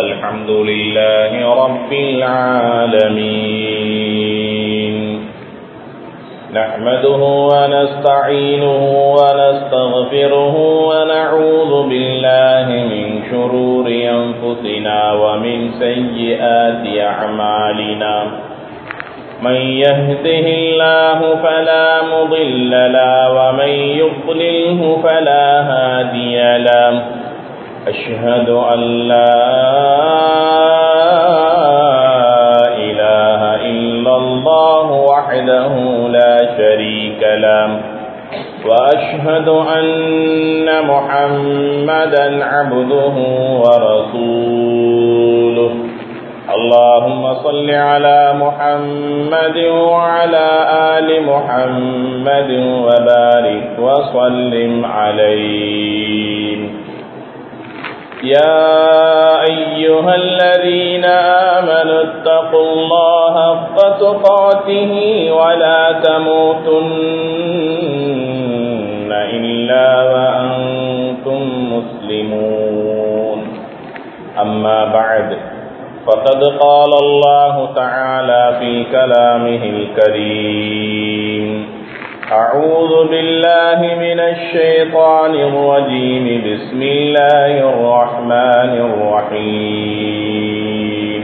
الحمد لله رب العالمين نحمده ونستعينه ونستغفره ونعوذ بالله من شرور أنفسنا ومن سيئات أعمالنا من يهده الله فلا مضل له ومن يضلله فلا هادي له أشهد أن لا إله إلا الله وحده لا شريك له وأشهد أن محمدا عبده ورسوله اللهم صل على محمد وعلى آل محمد وبارك وسلم عليه يا أيها الذين آمنوا اتقوا الله حق تقاته ولا تموتن إلا وأنتم مسلمون أما بعد فقد قال الله تعالى في كلامه الكريم أعوذ بالله من الشيطان الرجيم بسم الله الرحمن الرحيم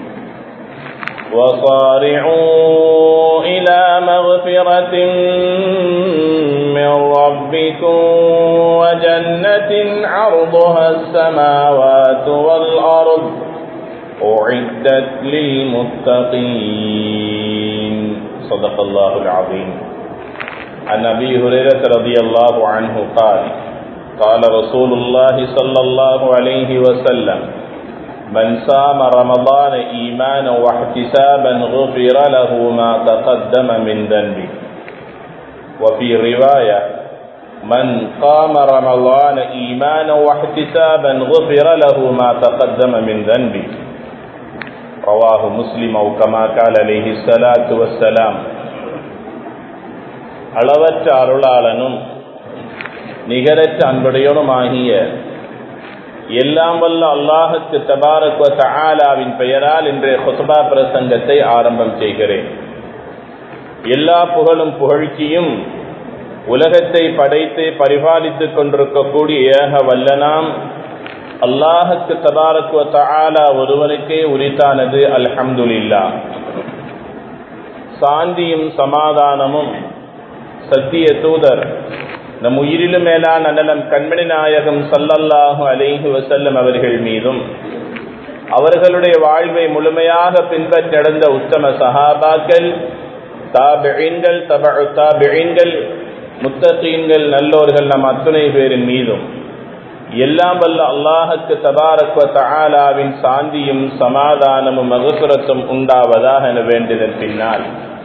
وصارعوا إلى مغفرة من ربكم وجنة عرضها السماوات والأرض أعدت للمتقين صدق الله العظيم عن أبي هريرة رضي الله عنه قال قال رسول الله صلى الله عليه وسلم من صام رمضان إيمانا واحتسابا غفر له ما تقدم من ذنبه وفي رواية من قام رمضان إيمانا واحتسابا غفر له ما تقدم من ذنبه رواه مسلم أو كما قال عليه الصلاة والسلام அளவற்ற அருளாளனும் நிகரற்ற அன்புடையவனுமாகிய எல்லாம் வல்ல அல்லாஹுக்கு தபாரக்வ தஆலாவின் பெயரால் இன்றைய ஹுத்பா பிரசங்கத்தை ஆரம்பம் செய்கிறேன் எல்லா புகழும் புகழ்ச்சியும் உலகத்தை படைத்து பரிபாலித்துக் கொண்டிருக்கக்கூடிய ஏக வல்லனாம் அல்லாஹுக்கு தபாரக்வ தஆலா ஒருவனுக்கே உரித்தானது அல்ஹம்துலில்லா சாந்தியும் சமாதானமும் சத்திய தூதர் நம் உயிரிலும் மேலான அண்ணலம் கண்மணி நாயகம் சல்லல்லாஹு அலைஹி வசல்லம் அவர்கள் மீதும் அவர்களுடைய வாழ்வை முழுமையாக பின்பற்றி நடந்த உத்தம சஹாபாக்கள் தாபிழீன்கள் தப தாபிழீன்கள் முத்தகீன்கள் நல்லோர்கள் நம் அத்துணை பேரின் மீதும் எல்லாம் வல்ல அல்லாஹுக்கு தபாரக்வ தஆலாவின் சாந்தியும் சமாதானமும் மகசுரத்தும் உண்டாவதாக என வேண்டியதன் பின்னால்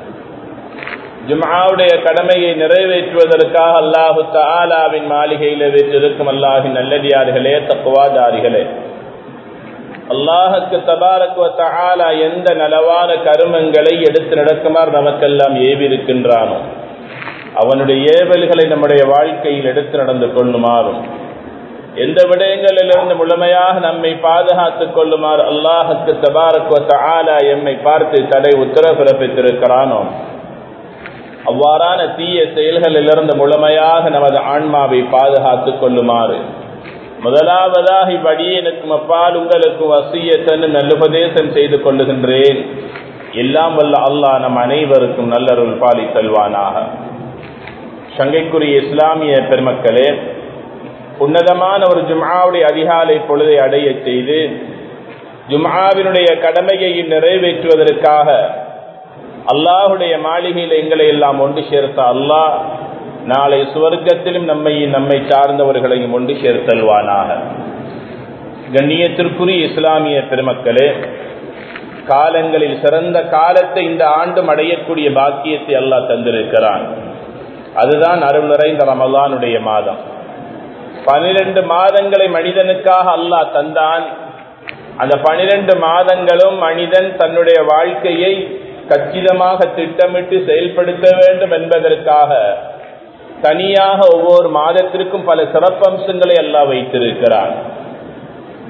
ஜும்ஆவுடைய கடமையை நிறைவேற்றுவதற்காக அல்லாஹு தாலாவின் மாளிகையில் வீற்றிருக்கும் அல்லாஹின் நல்லடியார்களே தக்குவாதாரிகளே அல்லாஹுக்கு தபாரக்குவ தஆலா எந்த நலவான கருமங்களை எடுத்து நடக்குமாறு நமக்கெல்லாம் ஏவிருக்கின்றானோ அவனுடைய ஏவல்களை நம்முடைய வாழ்க்கையில் எடுத்து நடந்து கொள்ளுமாறும் எந்த விடயங்களிலிருந்து முழுமையாக நம்மை பாதுகாத்துக் கொள்ளுமாறு அல்லாஹுக்கு தபாரக்குவ தஆலா எம்மை பார்த்து தடை உத்தரவு பிறப்பித்திருக்கிறானோ அவ்வாறான தீய செயல்களிலிருந்து முழுமையாக நமது ஆன்மாவை பாதுகாத்துக் கொள்ளுமாறு முதலாவதாக இவ்வடியனுக்கும் அப்பால் உங்களுக்கும் வசியத்தன் நல்லுபதேசம் செய்து கொள்ளுகின்றேன் எல்லாம் வல்ல அல்லாஹ் நம் அனைவருக்கும் நல்லருள் பாலி செல்வானாக சங்கைக்குரிய இஸ்லாமிய பெருமக்களே உன்னதமான ஒரு ஜும்ஆவுடைய அதிகாலை பொழுதை அடைய செய்து ஜும்ஆவினுடைய கடமையை நிறைவேற்றுவதற்காக அல்லாஹுடைய மாளிகையில் எங்களை எல்லாம் ஒன்று சேர்த்த அல்லாஹ் நாளை சுவர்க்கத்திலும் நம்மை நம்மை சார்ந்தவர்களையும் ஒன்று சேர்த்தல்வானாக கண்ணியத்திற்குரிய இஸ்லாமிய பெருமக்களே காலங்களில் சிறந்த காலத்தை இந்த ஆண்டும் அடையக்கூடிய பாக்கியத்தை அல்லாஹ் தந்திருக்கிறான் அதுதான் அருள் நிறைந்த ரமலானுடைய மாதம் பனிரெண்டு மாதங்களை மனிதனுக்காக அல்லாஹ் தந்தான் அந்த பனிரெண்டு மாதங்களும் மனிதன் தன்னுடைய வாழ்க்கையை கச்சிதமாக திட்டமிட்டு செயல்படுத்த வேண்டும் என்பதற்காக தனியாக ஒவ்வொரு மாதத்திற்கும் பல சிறப்பம்சங்களை எல்லாம் வைத்திருக்கிறார்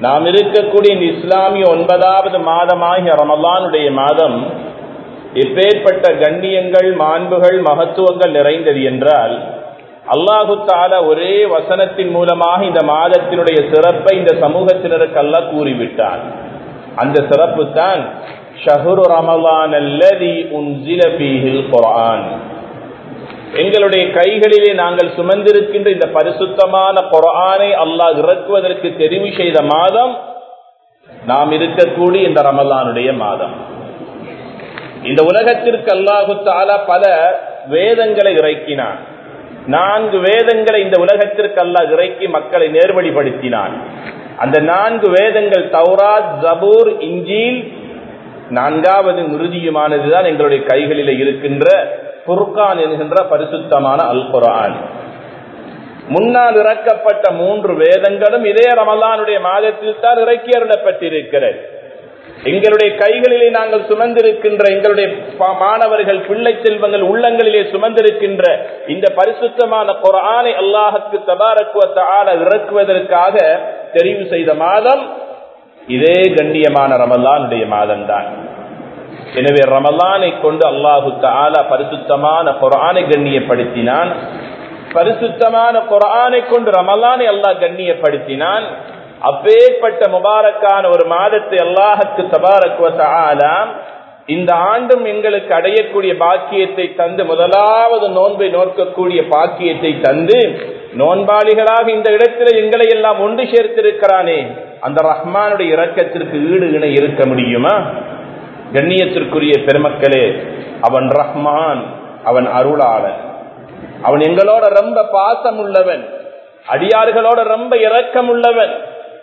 நாம் இருக்கக்கூடிய இந்த இஸ்லாமிய ஒன்பதாவது மாதமாகிய ரமலானுடைய மாதம் எப்பேற்பட்ட கண்ணியங்கள் மாண்புகள் மகத்துவங்கள் நிறைந்தது என்றால் அல்லாஹு தாலா ஒரே வசனத்தின் மூலமாக இந்த மாதத்தினுடைய சிறப்பை இந்த சமூகத்தினருக்கு அல்ல கூறிவிட்டான் அந்த சிறப்பு தான் ஷஹுரு ரமலான் அல்லதி உன்சில பீஹில் குரான் எங்களுடைய கைகளிலே நாங்கள் சுமந்திருக்கின்ற இந்த பரிசுத்தமான குரானை அல்லாஹ் இறக்குவதற்கு தெரிவு செய்த மாதம் நாம் இருக்கக்கூடிய இந்த ரமலானுடைய மாதம் இந்த உலகத்திற்கு அல்லாஹு தாலா பல வேதங்களை இறக்கினான் நான்கு வேதங்களை இந்த உலகத்திற்கு அல்லாஹ் இறக்கி மக்களை நேர்வழிப்படுத்தினான் அந்த நான்கு வேதங்கள் தௌராத் ஜபூர் இஞ்சில் நான்காவது மிருதியுமானதுதான் எங்களுடைய கைகளில் இருக்கின்ற புர்கான் என்கின்ற பரிசுத்தமான அல் குரான் முன்னால் இறக்கப்பட்ட மூன்று வேதங்களும் இதே ரமலானுடைய மாதத்தில் தான் இறக்கி அருளப்பட்டிருக்கிறது எங்களுடைய கைகளிலே நாங்கள் சுமந்திருக்கின்ற எங்களுடைய மாணவர்கள் பிள்ளை செல்வங்கள் உள்ளங்களிலே சுமந்திருக்கின்ற இந்த பரிசுத்தமான குரானை அல்லாஹுக்கு தபாரக்குவத்த ஆள இறக்குவதற்காக தெரிவு செய்த மாதம் இதே கண்ணியமான ரமலானுடைய மாதம் தான் எனவே ரமலானை கொண்டு அல்லாஹு தாலா பரிசுத்தமான குரானை கண்ணியப்படுத்தினான் பரிசுத்தமான குரானை கொண்டு ரமலானை அல்லாஹ் கண்ணியப்படுத்தினான் அப்பேற்பட்ட முபாரக்கான ஒரு மாதத்தை அல்லாஹுக்கு தபாரக்குவத்தாலாம் இந்த ஆண்டும் எங்களுக்கு அடையக்கூடிய பாக்கியத்தை தந்து முதலாவது நோன்பை நோக்கக்கூடிய பாக்கியத்தை தந்து நோன்பாளிகளாக இந்த இடத்துல எங்களை எல்லாம் ஒன்று சேர்த்திருக்கிறானே அந்த ரஹ்மானுடைய இரக்கத்திற்கு ஈடு இணை இருக்க முடியுமா கண்ணியத்திற்குரிய பெருமக்களே அவன் ரஹ்மான் அவன் அருளாளன் அவன் எங்களோட ரொம்ப பாசம் உள்ளவன் அடியார்களோட ரொம்ப இரக்கம் உள்ளவன்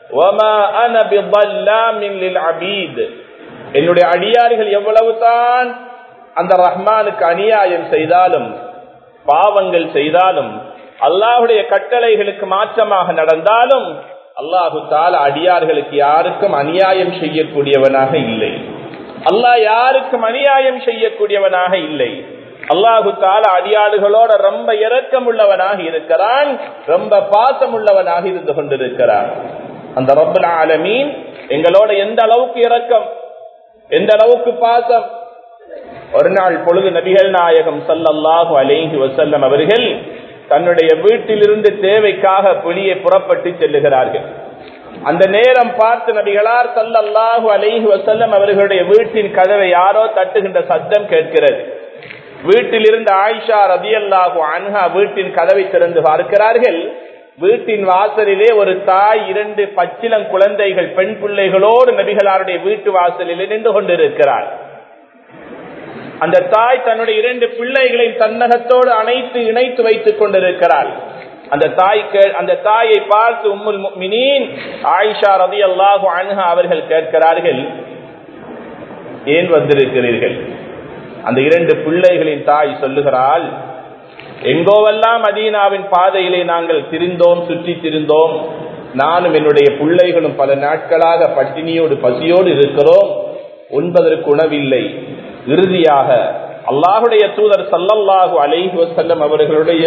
என்னுடைய அடியார்கள் எவ்வளவு தான் அந்த ரஹ்மானுக்கு அநியாயம் செய்தாலும் பாவங்கள் செய்தாலும் அல்லாஹுடைய கட்டளைகளுக்கு மாற்றமாக நடந்தாலும் அல்லாஹு தால அடியார்களுக்கு யாருக்கும் அநியாயம் செய்யக்கூடியவனாக இல்லை அல்லாஹ் யாருக்கும் அநியாயம் செய்யக்கூடியவனாக இல்லை அல்லாஹு தால அடியாளுகளோட ரொம்ப இரக்கம் உள்ளவனாக இருக்கிறான் ரொம்ப பாசம் உள்ளவனாக இருந்து கொண்டிருக்கிறான் அந்த ரப்பல் ஆலமீன் எங்களோட எந்த அளவுக்கு இரக்கம் எந்த அளவுக்கு பாசம் ஒரு நாள் பொழுது நபிகள் நாயகம் சல்லல்லாஹு அலேஹி வசல்லம் அவர்கள் தன்னுடைய வீட்டிலிருந்து தேவைக்காக வெளியே புறப்பட்டு செல்லுகிறார்கள் அந்த நேரம் பார்த்து நபிகளார் சல்லல்லாஹு அலைஹி வசல்லம் அவர்களுடைய வீட்டின் கதவை யாரோ தட்டுகின்ற சத்தம் கேட்கிறது வீட்டில் இருந்த ஆயிஷா ரதியல்லாஹு அன்ஹா வீட்டின் கதவை திறந்து பார்க்கிறார்கள் வீட்டின் வாசலிலே ஒரு தாய் இரண்டு பச்சிலம் குழந்தைகள் பெண் பிள்ளைகளோடு நபிகளாருடைய வீட்டு வாசலில் நின்று கொண்டிருக்கிறார் அந்த தாய் தன்னுடைய இரண்டு பிள்ளைகளை தன்னகத்தோடு அணைத்து இணைத்து வைத்துக் கொண்டிருக்கிறாள் அந்த தாய் அந்த தாயை பார்த்து உம்முல் மினீன் ஆயிஷா ரதி அல்லாஹு அன்ஹா அவர்கள் கேட்கிறார்கள் ஏன் வந்திருக்கிறீர்கள் அந்த இரண்டு பிள்ளைகளின் தாய் சொல்லுகிறாள் எங்கோவெல்லாம் மதீனாவின் பாதையிலே நாங்கள் திரிந்தோம் சுற்றி திரிந்தோம் நானும் என்னுடைய பிள்ளைகளும் பல நாட்களாக பட்டினியோடு பசியோடு இருக்கிறோம் உண்பதற்கு உணவில்லை இறுதியாக அல்லாஹுடைய தூதர் சல்லல்லாஹு அலைஹி வசல்லம் அவர்களுடைய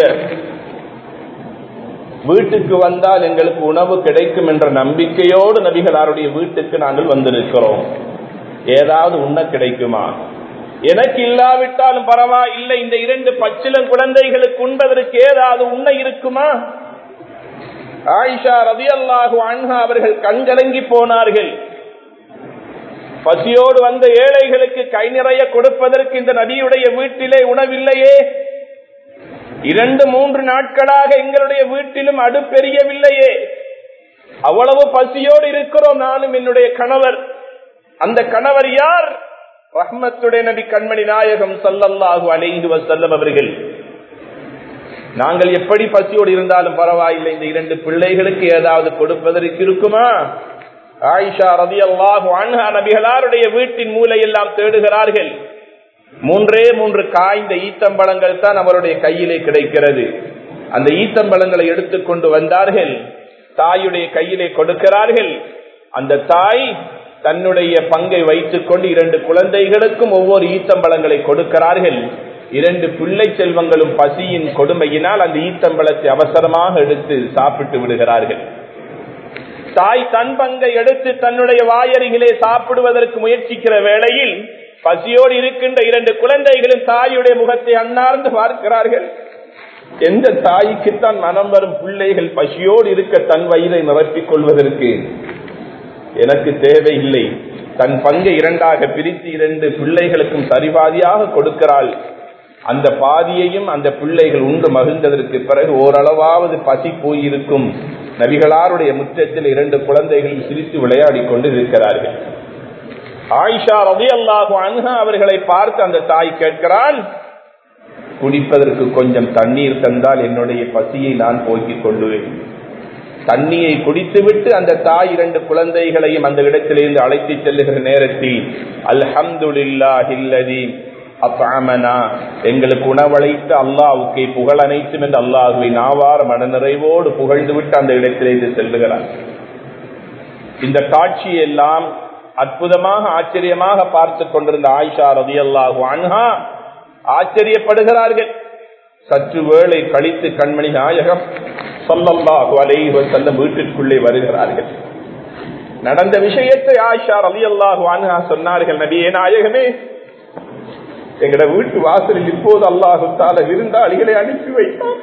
வீட்டுக்கு வந்தால் எங்களுக்கு உணவு கிடைக்கும் என்ற நம்பிக்கையோடு நபிகளாருடைய வீட்டுக்கு நாங்கள் வந்திருக்கிறோம் ஏதாவது உண்ண கிடைக்குமா எனக்கு இல்லாவிட்டாலும் பரவாயில்லை இந்த இரண்டு பச்சிலம் குழந்தைகளுக்கு உண்பதற்கு ஏதாவது உண்ண இருக்குமா ஆயிஷா ரதி அல்லாஹு அன்ஹா அவர்கள் கண்கலங்கி போனார்கள் பசியோடு வந்த ஏழைகளுக்கு கை நிறைய கொடுப்பதற்கு இந்த நதியுடைய வீட்டிலே உணவில்லையே இரண்டு மூன்று நாட்களாக எங்களுடைய வீட்டிலும் அடுப்பெரியவில்லையே அவ்வளவு பசியோடு இருக்கிறோம் நானும் என்னுடைய கணவர் அந்த கணவர் யார் ரஹ்மத்துடைய நபி கண்மணி நாயகம் சல்லல்லாஹு அலைந்து வசல்லம் அவர்கள் நாங்கள் எப்படி பசியோடு இருந்தாலும் பரவாயில்லை இந்த இரண்டு பிள்ளைகளுக்கு ஏதாவது கொடுப்பதற்கு இருக்குமா ஆயிஷா ரதி அல்லாஹு அன்ஹா நபிகளாருடைய வீட்டின் மூலையெல்லாம் தேடுகிறார்கள் மூன்றே மூன்று காய்ந்த ஈத்தம்பழங்கள் தான் அவருடைய கையிலே கிடைக்கிறது அந்த ஈத்தம்பழங்களை எடுத்துக்கொண்டு வந்தார்கள் தாயுடைய கையிலே கொடுக்கிறார்கள் அந்த தாய் தன்னுடைய பங்கை வைத்துக் கொண்டு இரண்டு குழந்தைகளுக்கும் ஒவ்வொரு ஈத்தம்பழங்களை கொடுக்கிறார்கள் இரண்டு பிள்ளை செல்வங்களும் பசியின் கொடுமையினால் அந்த ஈத்தம்பழத்தை அவசரமாக எடுத்து சாப்பிட்டு விடுகிறார்கள் தாய் தன் பங்கை எடுத்து தன்னுடைய வாயருகிலே சாப்பிடுவதற்கு முயற்சிக்கிற வேளையில் பசியோடு இருக்கின்ற இரண்டு குழந்தைகளும் தாயுடைய முகத்தை அன்னார்ந்து பார்க்கிறார்கள் எந்த தாய்க்குத்தான் மனம் வரும் பிள்ளைகள் பசியோடு இருக்க தன் வயிறை நிரப்பிக் கொள்வதற்கு எனக்கு தேவையில்லை தன் பங்கை இரண்டாக பிரித்து இரண்டு பிள்ளைகளுக்கும் சரிபாதியாக கொடுக்கிறாள் அந்த பாதியையும் அந்த பிள்ளைகள் உண்டு மகிழ்ந்ததற்கு பிறகு ஓரளவாவது பசி போயிருக்கும் நபிகளாருடைய முற்றத்தில் இரண்டு குழந்தைகள் சிரித்து விளையாடி கொண்டு இருக்கிறார்கள் ஆயிஷா ரவி அல்லாஹு அன்ஹா அவர்களை பார்த்து அந்த தாய் கேட்கிறான் குடிப்பதற்கு கொஞ்சம் தண்ணீர் தந்தால் என்னுடைய பசியை நான் போக்கிக் கொள்ளுவேன் தண்ணியை குடித்துவிட்டு அந்த தாய் இரண்டு குழந்தைகளையும் அந்த இடத்திலிருந்து அழைத்து செல்லுகிற நேரத்தில் அல்ஹம்துல்லா ஹில்லதி அப்பாமனா எங்களுக்கு உணவழைத்து அல்லாவுக்கு புகழ் அனைத்தும் என்று அல்லாஹுவை நாவார மனநிறைவோடு புகழ்ந்து விட்டு அந்த இடத்திலிருந்து செல்லுகிறார் இந்த காட்சியெல்லாம் அற்புதமாக ஆச்சரியமாக பார்த்து கொண்டிருந்த ஆயிஷா ரதி அல்லாஹு அன்ஹா ஆச்சரியப்படுகிறார்கள் சற்று வேளை கழித்து கண்மணி நாயகம் சொல்லல்லாஹு அலைஹி செல்லும் வீட்டிற்குள்ளே வருகிறார்கள் நடந்த விஷயத்தை ஆயிஷா ரலி அல்லாஹு அன்ஹா சொன்னார்கள் நபியே நாயகமே எங்கட வீட்டு வாசலில் இப்போது அல்லாஹு தால விருந்தாளிகளை அனுப்பி வைத்தார்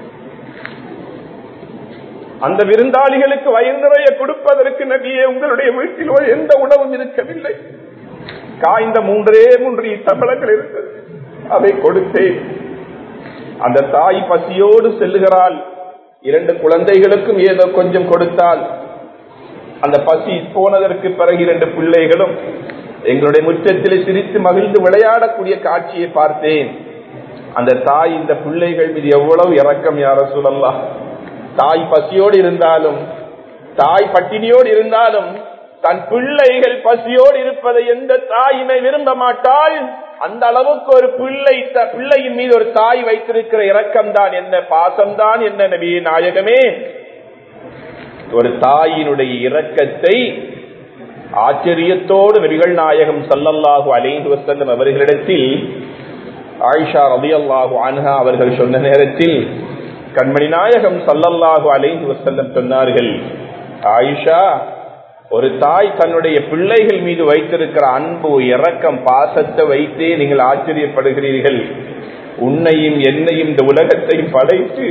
அந்த விருந்தாளிகளுக்கு வயிறு நிறைய கொடுப்பதற்கு நபியே உங்களுடைய வீட்டிலோ எந்த உணவும் இருக்கவில்லை காய்ந்த மூன்றே மூன்று தபலங்கள் இருந்தது அதை கொடுத்தேன் அந்த தாய் பசியோடு செல்லுகிறாள் இரண்டு குழந்தைகளுக்கும் ஏதோ கொஞ்சம் கொடுத்தால் அந்த பசி போனதற்கு பிறகு இரண்டு பிள்ளைகளும் எங்களுடைய முற்றத்தில் சிரித்து மகிழ்ந்து விளையாடக்கூடிய காட்சியை பார்த்தேன் அந்த தாய் இந்த பிள்ளைகள் மீது எவ்வளவு இறக்கம் யார சொல்லலாம் தாய் பசியோடு இருந்தாலும் தாய் பட்டினியோடு இருந்தாலும் தன் பிள்ளைகள் பசியோடு இருப்பதை எந்த தாயுமே விரும்ப மாட்டாள் அந்த அளவுக்கு ஒரு பிள்ளை பிள்ளையின் மீது ஒரு தாய் வைத்திருக்கிற இரக்கம் தான் என்ன பாசம்தான் என்ன நபிய நாயகமே ஒரு தாயினுடைய இரக்கத்தை ஆச்சரியத்தோடு நபிகள் நாயகம் சல்லல்லாஹு அலைந்து வசல்லம் அவர்களிடத்தில் ஆயிஷா ரதி அல்லாஹு அன்ஹா அவர்கள் சொன்ன நேரத்தில் கண்மணி நாயகம் சல்லல்லாஹு அலைந்து வசல்லம் சொன்னார்கள் ஆயிஷா ஒரு தாய் தன்னுடைய பிள்ளைகள் மீது வைத்திருக்கிற அன்பு இரக்கம் பாசத்தை வைத்தே நீங்கள் ஆச்சரியப்படுகிறீர்கள் உன்னையும் என்னையும் இந்த உலகத்தையும் படைத்து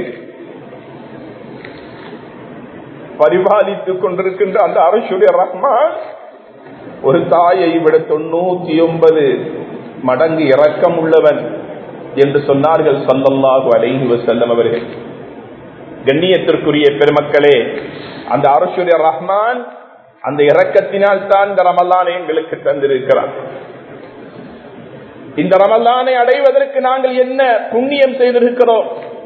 பரிபாலித்துக் கொண்டிருக்கின்ற அந்த அரசுடைய ரஹ்மான் ஒரு தாயை விட தொண்ணூத்தி ஒன்பது மடங்கு இரக்கம் உள்ளவன் என்று சொன்னார்கள் சல்லல்லாஹு அலைஹி வசல்லம் அவர்கள் கண்ணியத்திற்குரிய பெருமக்களே அந்த அரசுடைய ரஹ்மான் அந்த இரக்கத்தினால் தான் இந்த ரமல்லானை எங்களுக்கு தந்திருக்கிறார் இந்த ரமல்லானை அடைவதற்கு நாங்கள் என்ன புண்ணியம் செய்திருக்கிறோம்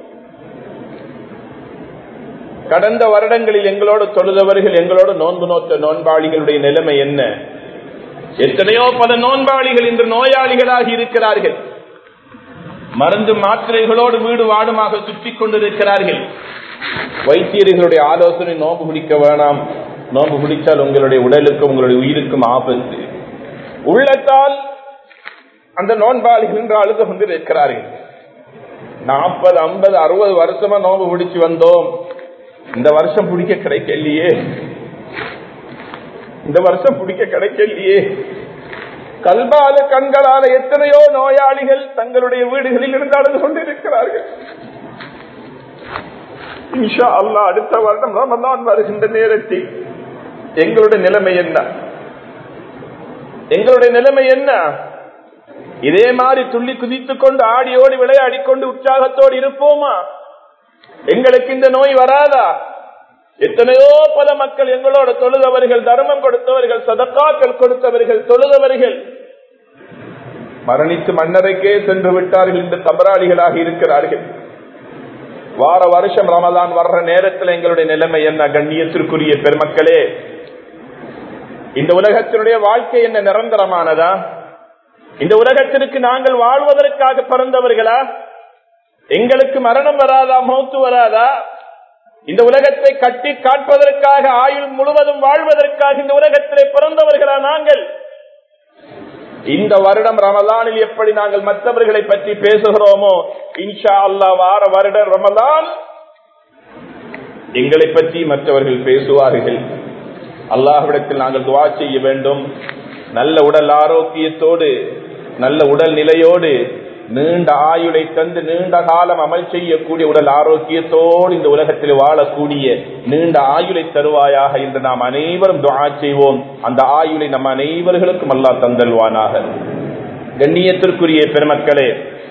கடந்த வருடங்களில் எங்களோடு தொழுதவர்கள் எங்களோடு நோன்பு நோத்த நோன்பாளிகளுடைய நிலைமை என்ன எத்தனையோ பல நோன்பாளிகள் இன்று நோயாளிகளாக இருக்கிறார்கள் மருந்து மாத்திரைகளோடு வீடு வாடுமாக சுற்றி கொண்டிருக்கிறார்கள் வைத்தியர்களுடைய ஆலோசனை நோம்பு குடிக்க வேணாம் நோம்பு குடித்தால் உங்களுடைய உடலுக்கும் உங்களுடைய உயிருக்கும் ஆபத்து உள்ளத்தால் அந்த நோன்பாளிகள் என்று அழுது கொண்டு இருக்கிறார்கள் நாற்பது ஐம்பது அறுபது வருஷமா நோம்பு பிடிச்சு வந்தோம் இந்த வருஷம் பிடிக்க கிடைக்கலையே இந்த வருஷம் பிடிக்க கிடைக்கலையே கல்பால கண்களால எத்தனையோ நோயாளிகள் தங்களுடைய வீடுகளில் இருந்து அழுது கொண்டிருக்கிறார்கள் இன்ஷா அல்லா அடுத்த வருடம் ரமதான் வருகின்ற நேரத்தில் எங்களுடைய நிலைமை என்ன எங்களுடைய நிலைமை என்ன இதே மாதிரி துள்ளி குதித்துக் கொண்டு ஆடியோடி விளையாடி கொண்டு உற்சாகத்தோடு இருப்போமா எங்களுக்கு இந்த நோய் வராதா எத்தனையோ பல மக்கள் எங்களோட தொழுதவர்கள் தர்மம் கொடுத்தவர்கள் சதக்காக்கள் கொடுத்தவர்கள் தொழுதவர்கள் மரணித்து மன்னரைக்கே சென்று விட்டார்கள் இந்த தபராளிகளாக இருக்கிறார்கள் வார வருஷம் ரமதான் வர்ற நேரத்தில் எங்களுடைய நிலைமை என்ன கண்ணியத்திற்குரிய பெருமக்களே இந்த உலகத்தினுடைய வாழ்க்கை என்ன நிரந்தரமானதா இந்த உலகத்திற்கு நாங்கள் வாழ்வதற்காக பிறந்தவர்களா எங்களுக்கு மரணம் வராதா மௌத்து வராதா இந்த உலகத்தை கட்டி காட்பதற்காக ஆயுள் முழுவதும் வாழ்வதற்காக இந்த உலகத்திலே பிறந்தவர்களா நாங்கள் இந்த வருடம் ரமலானில் எப்படி நாங்கள் மற்றவர்களை பற்றி பேசுகிறோமோ இன்ஷா அல்லா வார வருடம் ரமலான் எங்களை பற்றி மற்றவர்கள் பேசுவார்கள் அல்லாஹ்விடத்தில் நாங்கள் துவா செய்ய வேண்டும் நல்ல உடல் ஆரோக்கியத்தோடு நல்ல உடல் நிலையோடு நீண்ட ஆயுளை தந்து நீண்ட காலம் அமல் செய்யக்கூடிய உடல் ஆரோக்கியத்தோடு இந்த உலகத்தில் வாழக்கூடிய நீண்ட ஆயுளை தருவாயாக என்று நாம் அனைவரும் துவா செய்வோம் அந்த ஆயுளை நம் அனைவர்களுக்கும் அல்லா தந்தல்வானாக கண்ணியத்திற்குரிய பெருமக்களே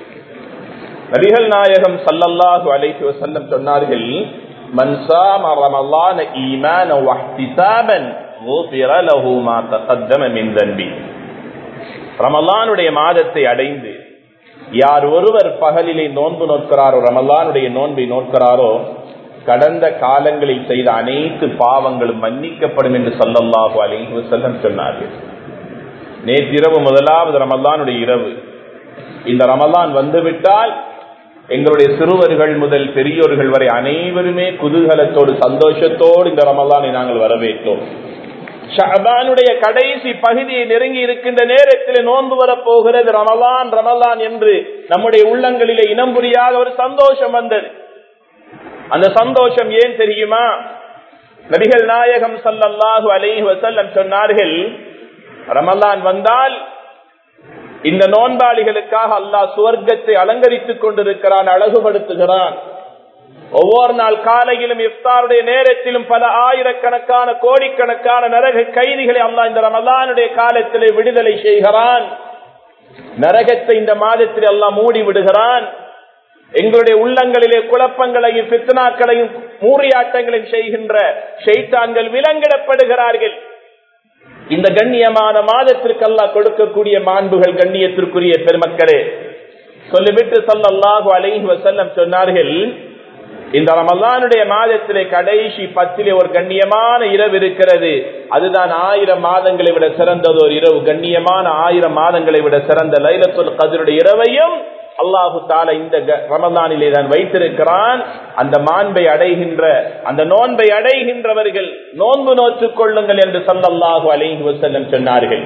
நபிகள் நாயகம் சல்லல்லாஹு அலைஹி வஸல்லம் சொன்னார்கள் மன் சாம ரமலான ஈமான வஹ்திசாபன் غفر له ما تقدم من ذنبه ரமலானுடைய மாதத்தை அடைந்து யார் ஒருவர் பகலிலே நோன்பு நோக்கிறாரோ ரமலானுடைய நோன்பை நோக்கிறாரோ கடந்த காலங்களில் செய்த அனைத்து பாவங்களும் மன்னிக்கப்படும் என்று சொல்லல்லாஹு அலைஹி வஸல்லம் சொன்னார்கள் நேற்றிரவு முதலாவது ரமலானுடைய இரவு இந்த ரமலான் வந்துவிட்டால் எங்களுடைய சிறுவர்கள் முதல் பெரியோர்கள் வரை அனைவருமே குதூகலத்தோடு சந்தோஷத்தோடு இந்த ரமலானை நாங்கள் வரவேற்றோம் ஷபானுடைய கடைசி பகுதியை நெருங்கி இருக்கின்ற நேரத்தில் நோன்பு வரப்போகிறது ரமலான் ரமலான் என்று நம்முடைய உள்ளங்களிலே இனம் புரியாத ஒரு சந்தோஷம் வந்தது அந்த சந்தோஷம் ஏன் தெரியுமா நபிகள் நாயகம் சல்லல்லாஹு அலைஹி வசல்லம் சொன்னார்கள் ரமலான் வந்தால் இந்த நோன்பாளிகளுக்காக அல்லாஹ் சுவர்க்கத்தை அலங்கரித்துக் கொண்டிருக்கிறான் அழகுபடுத்துகிறான் ஒவ்வொரு நாள் காலையிலும் இஃப்தாருடைய நேரத்திலும் பல ஆயிரக்கணக்கான கோடிக்கணக்கான நரக கைதிகளை அல்லாஹ் இந்த ரமலானுடைய காலத்திலே விடுதலை செய்கிறான் நரகத்தை இந்த மாதத்தில் எல்லாம் மூடி விடுகிறான் எங்களுடைய உள்ளங்களிலே குழப்பங்களையும் பித்தனாக்களையும் மூறியாட்டங்களையும் செய்கின்ற ஷெய்தான்கள் விலங்கிடப்படுகிறார்கள் இந்த கண்ணியமான மாதத்திற்கு அல்லாஹ் கொடுக்கக்கூடிய மாண்புகள் கண்ணியத்திற்குரிய பெருமக்களே சொல்லிவிட்டு சொல்லல்லாஹு அலைஹி வசல்லம் சொன்னார்கள் இந்த ரமலானுடைய மாதத்திலே கடைசி பத்திலே ஒரு கண்ணியமான இரவு இருக்கிறது அதுதான் ஆயிரம் மாதங்களை விட சிறந்தது ஒரு இரவு கண்ணியமான ஆயிரம் மாதங்களை விட சிறந்த லைலத்துல் கதிருடைய இரவையும் அல்லாஹு தால இந்த ரமதானிலே தான் வைத்திருக்கிறான் அந்த மாண்பை அடைகின்ற அந்த நோன்பை அடைகின்றவர்கள் நோன்பு நோற்றுக் கொள்ளுங்கள் என்று சொல்லல்லாஹு அலைஹி வசல்லம் சொன்னார்கள்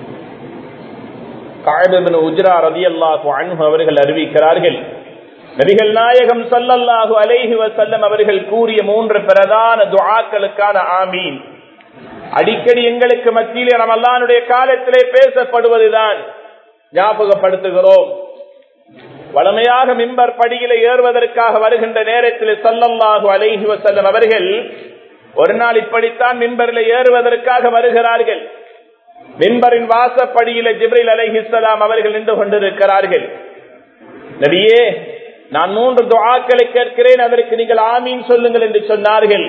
காயபின் உஜ்ரா ரதி அல்லாஹு அன்பு அவர்கள் அறிவிக்கிறார்கள் நபிகள் நாயகம் சல்லல்லாஹு அலைஹி வசல்லம் அவர்கள் கூறிய மூன்று பிரதான துஆக்களுக்கான ஆமீன் அடிக்கடி எங்களுக்கு மத்தியிலே ரமல்லானுடைய காலத்திலே பேசப்படுவதுதான் ஞாபகப்படுத்துகிறோம் வளமையாக மிம்பர் படியில ஏறுவதற்காக வருகின்ற நேரத்தில் சல்லல்லாஹு அலைஹி வசல்லம் அவர்கள் ஒரு நாள் இப்படித்தான் மிம்பரில் ஏறுவதற்காக வருகிறார்கள் மின்பரின் வாசப்படியில ஜிப்ரில் அலைஹிஸ்லாம் அவர்கள் நின்று கொண்டிருக்கிறார்கள் நபியே நான் மூன்று துவாக்களை கேட்கிறேன் அதற்கு நீங்கள் ஆமீன் சொல்லுங்கள் என்று சொன்னார்கள்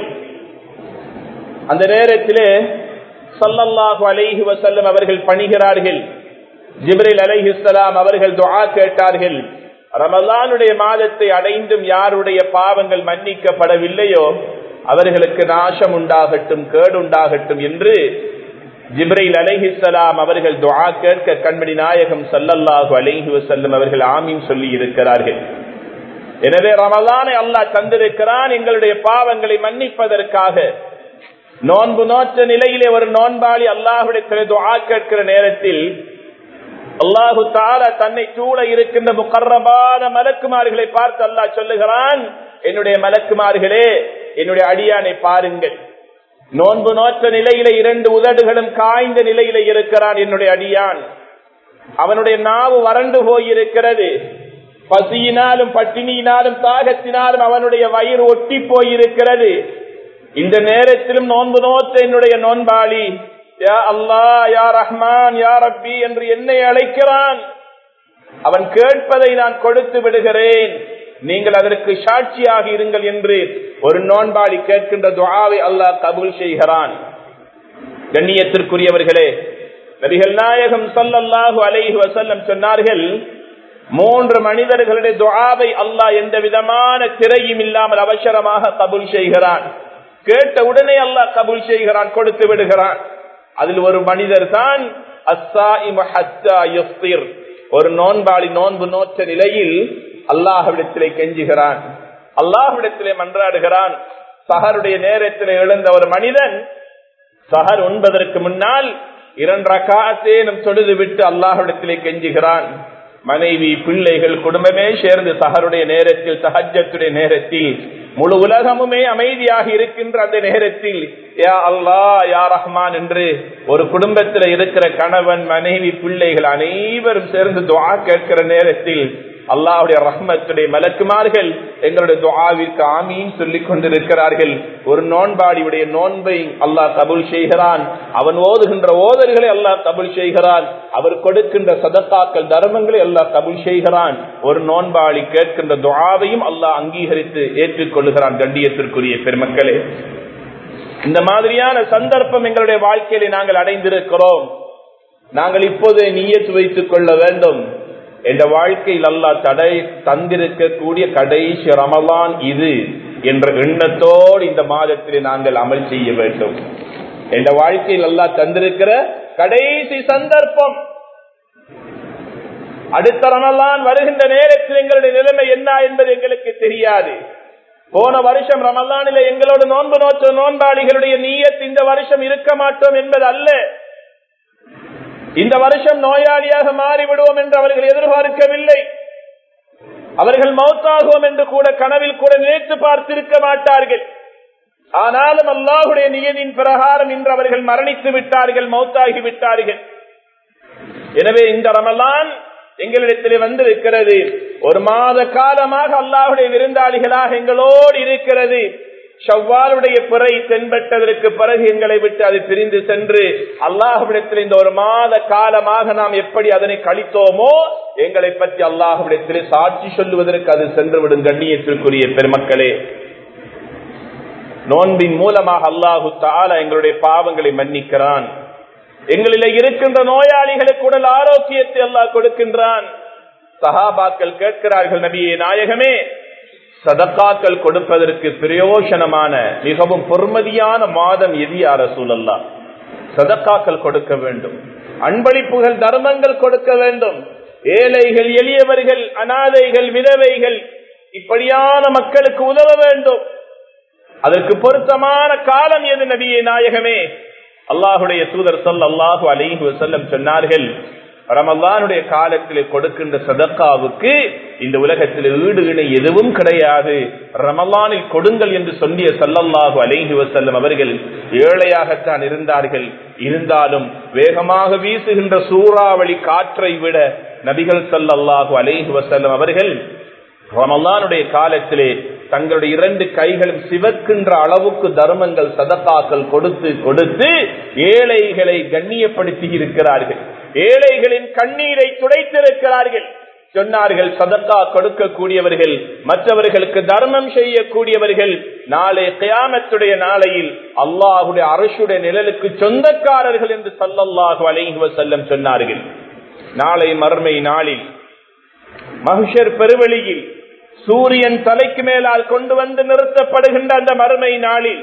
அந்த நேரத்திலே சல்லல்லாஹு அலைஹி வசல்லம் அவர்கள் பணிகிறார்கள் ஜிப்ரில் அலைஹிஸ்லாம் அவர்கள் துவா கேட்டார்கள் ரமலானுடைய மாதத்தை அடைந்தும் யாருடைய பாவங்கள் மன்னிக்கப்படவில்லையோ அவர்களுக்கு நாசம் உண்டாகட்டும் கேடு உண்டாகட்டும் என்று ஜிப்ரைல் அலைஹிஸ்லாம் அவர்கள் துவா கேட்க கண்மணி நாயகம் சல்லல்லாஹு அலைஹி வசல்லம் அவர்கள் ஆமீன் சொல்லி இருக்கிறார்கள் எனவே ரமலானை அல்லாஹ் தந்திருக்கிறான் எங்களுடைய பாவங்களை மன்னிப்பதற்காக நோன்பு நோற்ற நிலையிலே ஒரு நோன்பாளி அல்லாஹுடைய துவா கேட்கிற நேரத்தில் அல்லாஹு தால தன்னை சூழ இருக்கின்ற முக்கரமான மலக்குமார்களை பார்த்து அல்லாஹ் சொல்லுகிறான் என்னுடைய மலக்குமார்களே என்னுடைய அடியானை பாருங்கள் நோன்பு நோற்ற நிலையில இரண்டு உதடுகளும் காய்ந்த நிலையில இருக்கிறான் என்னுடைய அடியான் அவனுடைய நாவு வறண்டு போயிருக்கிறது பசியினாலும் பட்டினியினாலும் தாகத்தினாலும் அவனுடைய வயிறு ஒட்டி போயிருக்கிறது இந்த நேரத்திலும் நோன்பு நோத்த என்னுடைய நோன்பாளி யா அல்லா யா ரஹ்மான் யா ரப்பி என்று என்னை அழைக்கிறான் அவன் கேட்பதை நான் கொடுத்து விடுகிறேன் நீங்கள் அதற்கு சாட்சியாக இருங்கள் என்று ஒரு நோன்பாளி கேட்கின்ற துவாவை அல்லாஹ் கபூல் செய்கிறான் கண்ணியத்திற்குரியவர்களே நபிகள் நாயகம் சொல்லல்லாஹு அலைஹி வசல்லம் சொன்னார்கள் மூன்று மனிதர்களுடைய துவாவை அல்லாஹ் எந்த விதமான திரையும் இல்லாமல் அவசரமாக கபூல் செய்கிறான் கேட்ட உடனே அல்லாஹ் கபூல் செய்கிறான் கொடுத்து விடுகிறான் அதில் ஒரு மனிதர் தான் ஒரு நோன்பாளி நோன்பு நோற்ற நிலையில் அல்லாஹ்விடத்திலே கெஞ்சுகிறான் அல்லாஹ்விடத்திலே மன்றாடுகிறான் சஹருடைய நேரத்தில் எழுந்த ஒரு மனிதன் சஹர் உண்பதற்கு முன்னால் இரண்டரை காத்தேனும் தொழுது விட்டு அல்லாஹ்விடத்திலே கெஞ்சுகிறான் மனைவி பிள்ளைகள் குடும்பமே சேர்ந்து சஹருடைய நேரத்தில் சஹஜத்துடைய நேரத்தில் முழு உலகமுமே அமைதியாக இருக்கின்ற அந்த நேரத்தில் யா அல்லா யா ரஹ்மான் என்று ஒரு குடும்பத்தில் இருக்கிற கணவன் மனைவி பிள்ளைகள் அனைவரும் சேர்ந்து துவா கேட்கிற நேரத்தில் அல்லாஹுடைய ரஹ்மத்துடைய மலக்குமார்கள் எங்களுடைய துவாவிற்கு ஆமீன் சொல்லிக் கொண்டிருக்கிறார்கள் ஒரு நோன்பாடியுடைய நோன்பை அல்லாஹ் கபுல் செய்கிறான் அவன் ஓதுகின்ற ஓதல்களை அல்லாஹ் கபுல் செய்கிறான் அவர் கொடுக்கின்ற சதத்தாக்கள் தர்மங்களை அல்லாஹ் கபுல் செய்கிறான் ஒரு நோன்பாளி கேட்கின்ற துவாவையும் அல்லாஹ் அங்கீகரித்து ஏற்றுக்கொள்கிறான் கண்டியத்திற்குரிய பெருமக்களே இந்த மாதிரியான சந்தர்ப்பம் எங்களுடைய வாழ்க்கையில நாங்கள் அடைந்திருக்கிறோம் நாங்கள் இப்போது நீயத்து வைத்துக் கொள்ள வேண்டும் என்ற வாழ்க்கையில் அல்லா தடை தந்திருக்கக்கூடிய கடைசி ரமலான் இது என்ற எண்ணத்தோடு இந்த மாதத்தில் நாங்கள் அமல் செய்ய வேண்டும் என்ற வாழ்க்கையில் அல்லா தந்திருக்கிற கடைசி சந்தர்ப்பம் அடுத்த ரமலான் வருகின்ற நேரத்தில் எங்களுடைய நிலைமை என்ன என்பது எங்களுக்கு தெரியாது போன வருஷம் ரமலானில எங்களோட நோன்பு நோற்ற நோன்பாளிகளுடைய நீயத் இந்த வருஷம் இருக்க மாட்டோம் என்பது அல்ல இந்த வருஷம் நோயாளியாக மாறிவிடுவோம் என்று அவர்கள் எதிர்பார்க்கவில்லை அவர்கள் மௌத்தாகுவோம் என்று கூட கனவில் கூட நினைத்து பார்த்திருக்க மாட்டார்கள் ஆனாலும் அல்லாஹுடைய நியதின் பிரகாரம் இன்று அவர்கள் மரணித்து விட்டார்கள் மௌத்தாகி விட்டார்கள் எனவே இந்த ரமலான் எங்களிடத்தில் வந்திருக்கிறது ஒரு மாத காலமாக அல்லாஹுடைய விருந்தாளிகளாக எங்களோடு இருக்கிறது ஷவ்வாலுடைய பிறை தென்பட்டதற்கு பிறகு எங்களை விட்டு அது பிரிந்து சென்று அல்லாஹுவிடத்தில் இந்த ஒரு மாத காலமாக நாம் எப்படி அதனை கழித்தோமோ எங்களை பற்றி அல்லாஹுவிடத்தில் சாட்சி சொல்லுவதற்கு அது சென்று விடும் கண்ணியத்திற்குரிய பெருமக்களே நோன்பின் மூலமாக அல்லாஹு தால எங்களுடைய பாவங்களை மன்னிக்கிறான் எங்களில இருக்கின்ற நோயாளிகளுக்கு உடல் ஆரோக்கியத்தை அல்லாஹ் கொடுக்கின்றான் சஹாபாக்கள் கேட்கிறார்கள் நபியே நாயகமே சதக்காக்கள் கொடுப்பதற்கு பிரயோசனமான மிகவும் பொறுமதியான மாதம் எது யார சூழல்லா சதக்காக்கள் கொடுக்க வேண்டும் அன்பளிப்புகள் தர்மங்கள் கொடுக்க வேண்டும் ஏழைகள் எளியவர்கள் அனாதைகள் விதவைகள் இப்படியான மக்களுக்கு உதவ வேண்டும் அதற்கு பொருத்தமான காலம் எது நபியே நாயகமே அல்லாஹுடைய தூதர் சொல் அல்லாஹு அலிஹு வசல்லம் சொன்னார்கள் ரமல்லானுடைய காலத்தில் கொடுக்கின்ற சதக்காவுக்கு இந்த உலகத்தில் ஈடு இணை எதுவும் கிடையாது ரமலானில் கொடுங்கள் என்று சொல்லிய சல்லல்லாஹு அலைஹி வசல்லம் அவர்கள் ஏழையாகத்தான் இருந்தார்கள் இருந்தாலும் வேகமாக வீசுகின்ற சூறாவளி காற்றை விட நபிகள் சல்லல்லாஹு அலைஹி வசல்லம் அவர்கள் ரமலானுடைய காலத்திலே தங்களுடைய இரண்டு கைகளும் சிவக்கின்ற அளவுக்கு தர்மங்கள் சதக்காக்கள் கொடுத்து கொடுத்து ஏழைகளை கண்ணியப்படுத்தி இருக்கிறார்கள் ஏழைகளின் கண்ணீரை துடைத்திருக்கிறார்கள் சொன்னார்கள் சதக்கா கொடுக்கக்கூடியவர்கள் மற்றவர்களுக்கு தர்மம் செய்யக்கூடியவர்கள் நாளை கயாமத்துடைய நாளையில் அல்லாஹுடைய அரசுடைய நிழலுக்கு சொந்தக்காரர்கள் என்று சல்லல்லாஹு அலைஹி செல்லம் சொன்னார்கள் நாளை மர்மை நாளில் மகிஷர் பெருவெளியில் சூரியன் தலைக்கு மேலால் கொண்டு வந்து நிறுத்தப்படுகின்ற அந்த மறுமை நாளில்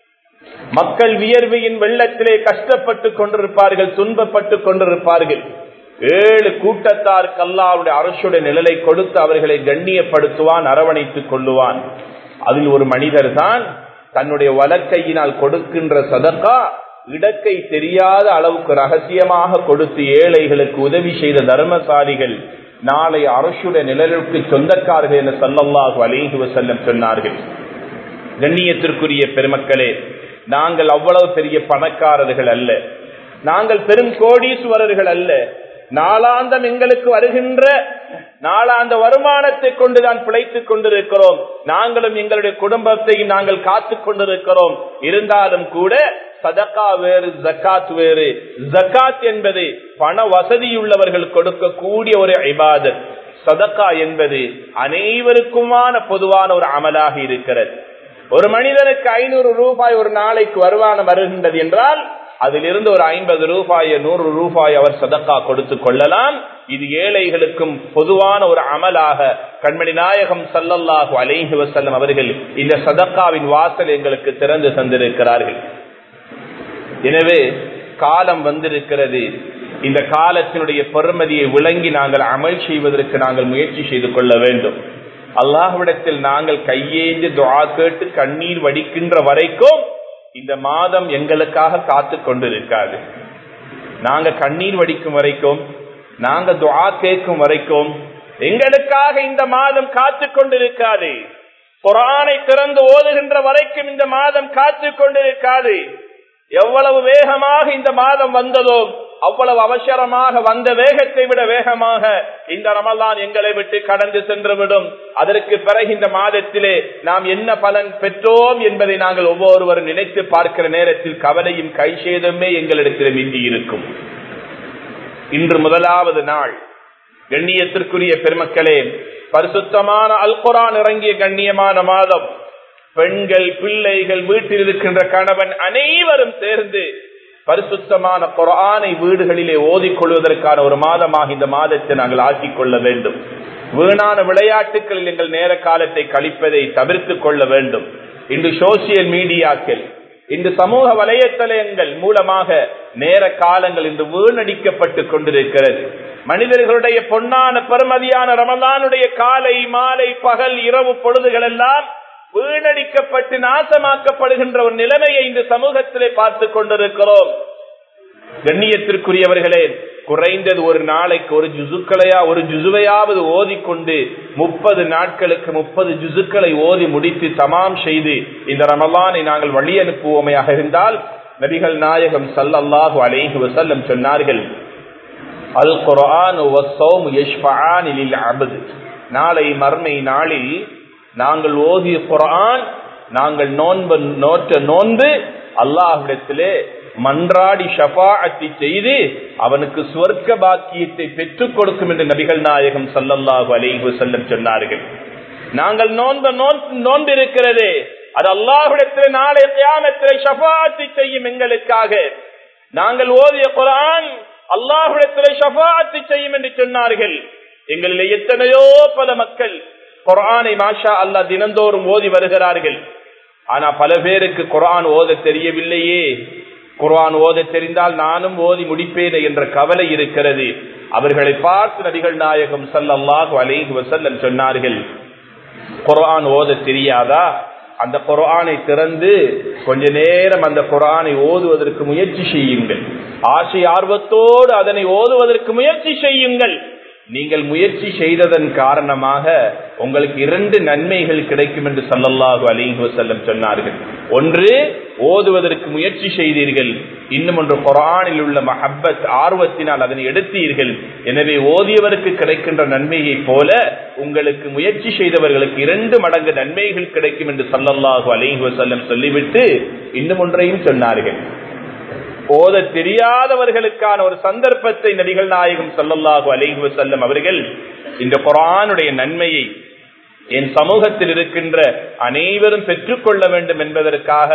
மக்கள் வியர்வையின் வெள்ளத்திலே கஷ்டப்பட்டு கொண்டிருப்பார்கள் துன்பப்பட்டு கொண்டிருப்பார்கள் ஏழு கூட்டத்தார் கல்லாவுடைய அரசுடைய நிழலை கொடுத்து அவர்களை கண்ணியப்படுத்துவான் அரவணைத்துக் கொள்ளுவான் அதில் ஒரு மனிதர் தான் தன்னுடைய வலக்கையினால் கொடுக்கின்ற சதக்கா இடக்கை தெரியாத அளவுக்கு ரகசியமாக கொடுத்து ஏழைகளுக்கு உதவி செய்த தர்மசாலிகள் நாளை அரசுடைய நிழலுக்கு சொந்தக்காரர்கள் என சல்லல்லாஹு அலைஹி வசல்லம் சொன்னார்கள் கண்ணியத்திற்குரிய பெருமக்களே நாங்கள் அவ்வளவு பெரிய பணக்காரர்கள் அல்ல நாங்கள் பெரும் கோடீஸ்வரர்கள் அல்ல நாளாந்தம் எங்களுக்கு வருகின்ற நாளாந்த வருமானத்தை கொண்டுதான் பிழைத்துக் கொண்டிருக்கிறோம் நாங்களும் எங்களுடைய குடும்பத்தையும் நாங்கள் காத்து கொண்டிருக்கிறோம் இருந்தாலும் கூட சதக்கா வேறு ஜக்காத் வேறு ஜக்காத் என்பது பண வசதியுள்ளவர்கள் கொடுக்கக்கூடிய ஒரு இபாதத் சதக்கா என்பது அனைவருக்குமான பொதுவான ஒரு அமலாக இருக்கிறது ஒரு மனிதனுக்கு ஐநூறு ரூபாய் ஒரு நாளைக்கு வருமானம் வருகின்றது என்றால் அதிலிருந்து ஒரு ஐம்பது ரூபாய் நூறு ரூபாய் அவர் சதக்கா கொடுத்து கொள்ளலாம் இது ஏழைகளுக்கும் பொதுவான ஒரு அமலாக கண்மணி நாயகம் சல்லல்லாஹு அலைஹி வசல்லம் அவர்கள் இந்த சதக்காவின் வாசல் எங்களுக்கு திறந்து தந்திருக்கிறார்கள் எனவே காலம் வந்திருக்கிறது இந்த காலத்தினுடைய பெருமதியை விளங்கி நாங்கள் அமல் செய்வதற்கு நாங்கள் முயற்சி செய்து கொள்ள வேண்டும் அல்லாஹ்விடத்தில் நாங்கள் கையேந்து துவா கேட்டு கண்ணீர் வடிக்கின்ற வரைக்கும் இந்த மாதம் எங்களுக்காக காத்து கொண்டிருக்காது நாங்க கண்ணீர் வடிக்கும் வரைக்கும் நாங்க துவா கேட்கும் வரைக்கும் எங்களுக்காக இந்த மாதம் காத்து கொண்டிருக்காது குரானை திறந்து ஓதுகின்ற வரைக்கும் இந்த மாதம் காத்து கொண்டிருக்காது எவ்வளவு வேகமாக இந்த மாதம் வந்ததோ அவ்வளவு அவசரமாக வந்த வேகத்தை விட வேகமாக இந்த ரமலான் எங்களை விட்டு கடந்து சென்றுவிடும் அதற்கு பிறகு இந்த மாதத்திலே நாம் என்ன பலன் பெற்றோம் என்பதை நாங்கள் ஒவ்வொருவரும் நினைத்து பார்க்கிற நேரத்தில் கவலையும் கைசேதமே எங்களிடத்தில் மிந்தி இருக்கும் இன்று முதலாவது நாள் கண்ணியத்திற்குரிய பெருமக்களே பரிசுத்தமான அல்குரான் இறங்கிய கண்ணியமான மாதம் பெண்கள் பிள்ளைகள் வீட்டில் இருக்கின்ற கணவன் அனைவரும் சேர்ந்து பரிசுத்தமான குரானை வீடுகளிலே ஓதிக்கொள்வதற்கான ஒரு மாதமாக இந்த மாதத்தை நாங்கள் ஆக்கிக் கொள்ள வேண்டும் வீணான விளையாட்டுகளில் எங்கள் நேர காலத்தை கழிப்பதை தவிர்த்துக் கொள்ள வேண்டும் இன்று சோசியல் மீடியாக்கள் இன்று சமூக வலைத்தளங்கள் மூலமாக நேர காலங்கள் இன்று வீணடிக்கப்பட்டு கொண்டிருக்கிறது மனிதர்களுடைய பொன்னான பெருமதியான ரமதானுடைய காலை மாலை பகல் இரவு பொழுதுகள் எல்லாம் வீணடிக்கப்பட்டு நாசமாக்கப்படுகின்ற ஒரு நிலைமையை இந்த சமூகத்திலே பார்த்து கொண்டிருக்கிறோம் கண்ணியத்திற்குரியவர்களே குறைந்தது ஒரு நாளைக்கு ஒரு ஜுசுக்களையா ஒரு ஜுசுவையாவது ஓதிக்கொண்டு முப்பது நாட்களுக்கு முப்பது ஜுசுக்களை ஓதி முடித்து தமாம் செய்து இந்த ரமலானை நாங்கள் வழி அனுப்புவோமையாக இருந்தால் நபிகள் நாயகம் சல்லல்லாஹு அலைஹி வசல்லம் சொன்னார்கள் அல் குரான் நாளை மர்மை நாளில் நாங்கள் ஓதிய குரான் நாங்கள் நோன்பு நோற்ற நோன்பு அல்லாஹ்விடத்திலே மன்றாடி ஷபாஅத்தி செய்து அவனுக்கு சுவர்க்க பாக்கியத்தை பெற்றுக் கொடுக்கும் என்று நபிகள் நாயகம் சல்லல்லாஹு அலைஹி செல்லம் சொன்னார்கள் நாங்கள் நோன்ப நோன்பு இருக்கிறது அது அல்லாஹ்விடத்தில் நாளை தியானத்திலே ஷபாஅத்தி செய்யும் எங்களுக்காக நாங்கள் ஓதிய குரான் அல்லாஹ்விடத்திலே ஷபாஅத்தி செய்யும் என்று சொன்னார்கள் எங்களிலே எத்தனையோ பல மக்கள் குரானை மாஷா அல்லா தினந்தோறும் ஓதி வருகிறார்கள் ஆனா பல பேருக்கு குரான் ஓத தெரியவில்லையே குரான் ஓத தெரிந்தால் நானும் ஓதி முடிப்பேனே என்ற கவலை இருக்கிறது அவர்களை பார்த்து நபிகள் நாயகம் சல்லல்லாஹு அலைஹி வசல்லம் சொன்னார்கள் குரான் ஓத தெரியாதா அந்த குரானை திறந்து கொஞ்ச நேரம் அந்த குரானை ஓதுவதற்கு முயற்சி செய்யுங்கள் ஆசை ஆர்வத்தோடு அதனை ஓதுவதற்கு முயற்சி செய்யுங்கள் நீங்கள் முயற்சி செய்ததன் காரணமாக உங்களுக்கு இரண்டு நன்மைகள் கிடைக்கும் என்று சல்லல்லாஹு அலிஹி வசல்லம் சொன்னார்கள் ஒன்று ஓதுவதற்கு முயற்சி செய்தீர்கள் இன்னும் ஒன்று குரானில் உள்ள மஹப்பத் ஆர்வத்தினால் அதனை எடுத்தீர்கள் எனவே ஓதியவருக்கு கிடைக்கின்ற நன்மையை போல உங்களுக்கு முயற்சி செய்தவர்களுக்கு இரண்டு மடங்கு நன்மைகள் கிடைக்கும் என்று சல்லல்லாஹு அலிஹி வசல்லம் சொல்லிவிட்டு இன்னும் ஒன்றையும் சொன்னார்கள் ஓத தெரியாதவர்களுக்கான ஒரு சந்தர்ப்பத்தை நபிகள் நாயகம் சல்லல்லாஹு அலைஹி வசல்லம் அவர்கள் இந்த குரானுடைய நன்மையை என் சமூகத்தில் இருக்கின்ற அனைவரும் பெற்றுக்கொள்ள வேண்டும் என்பதற்காக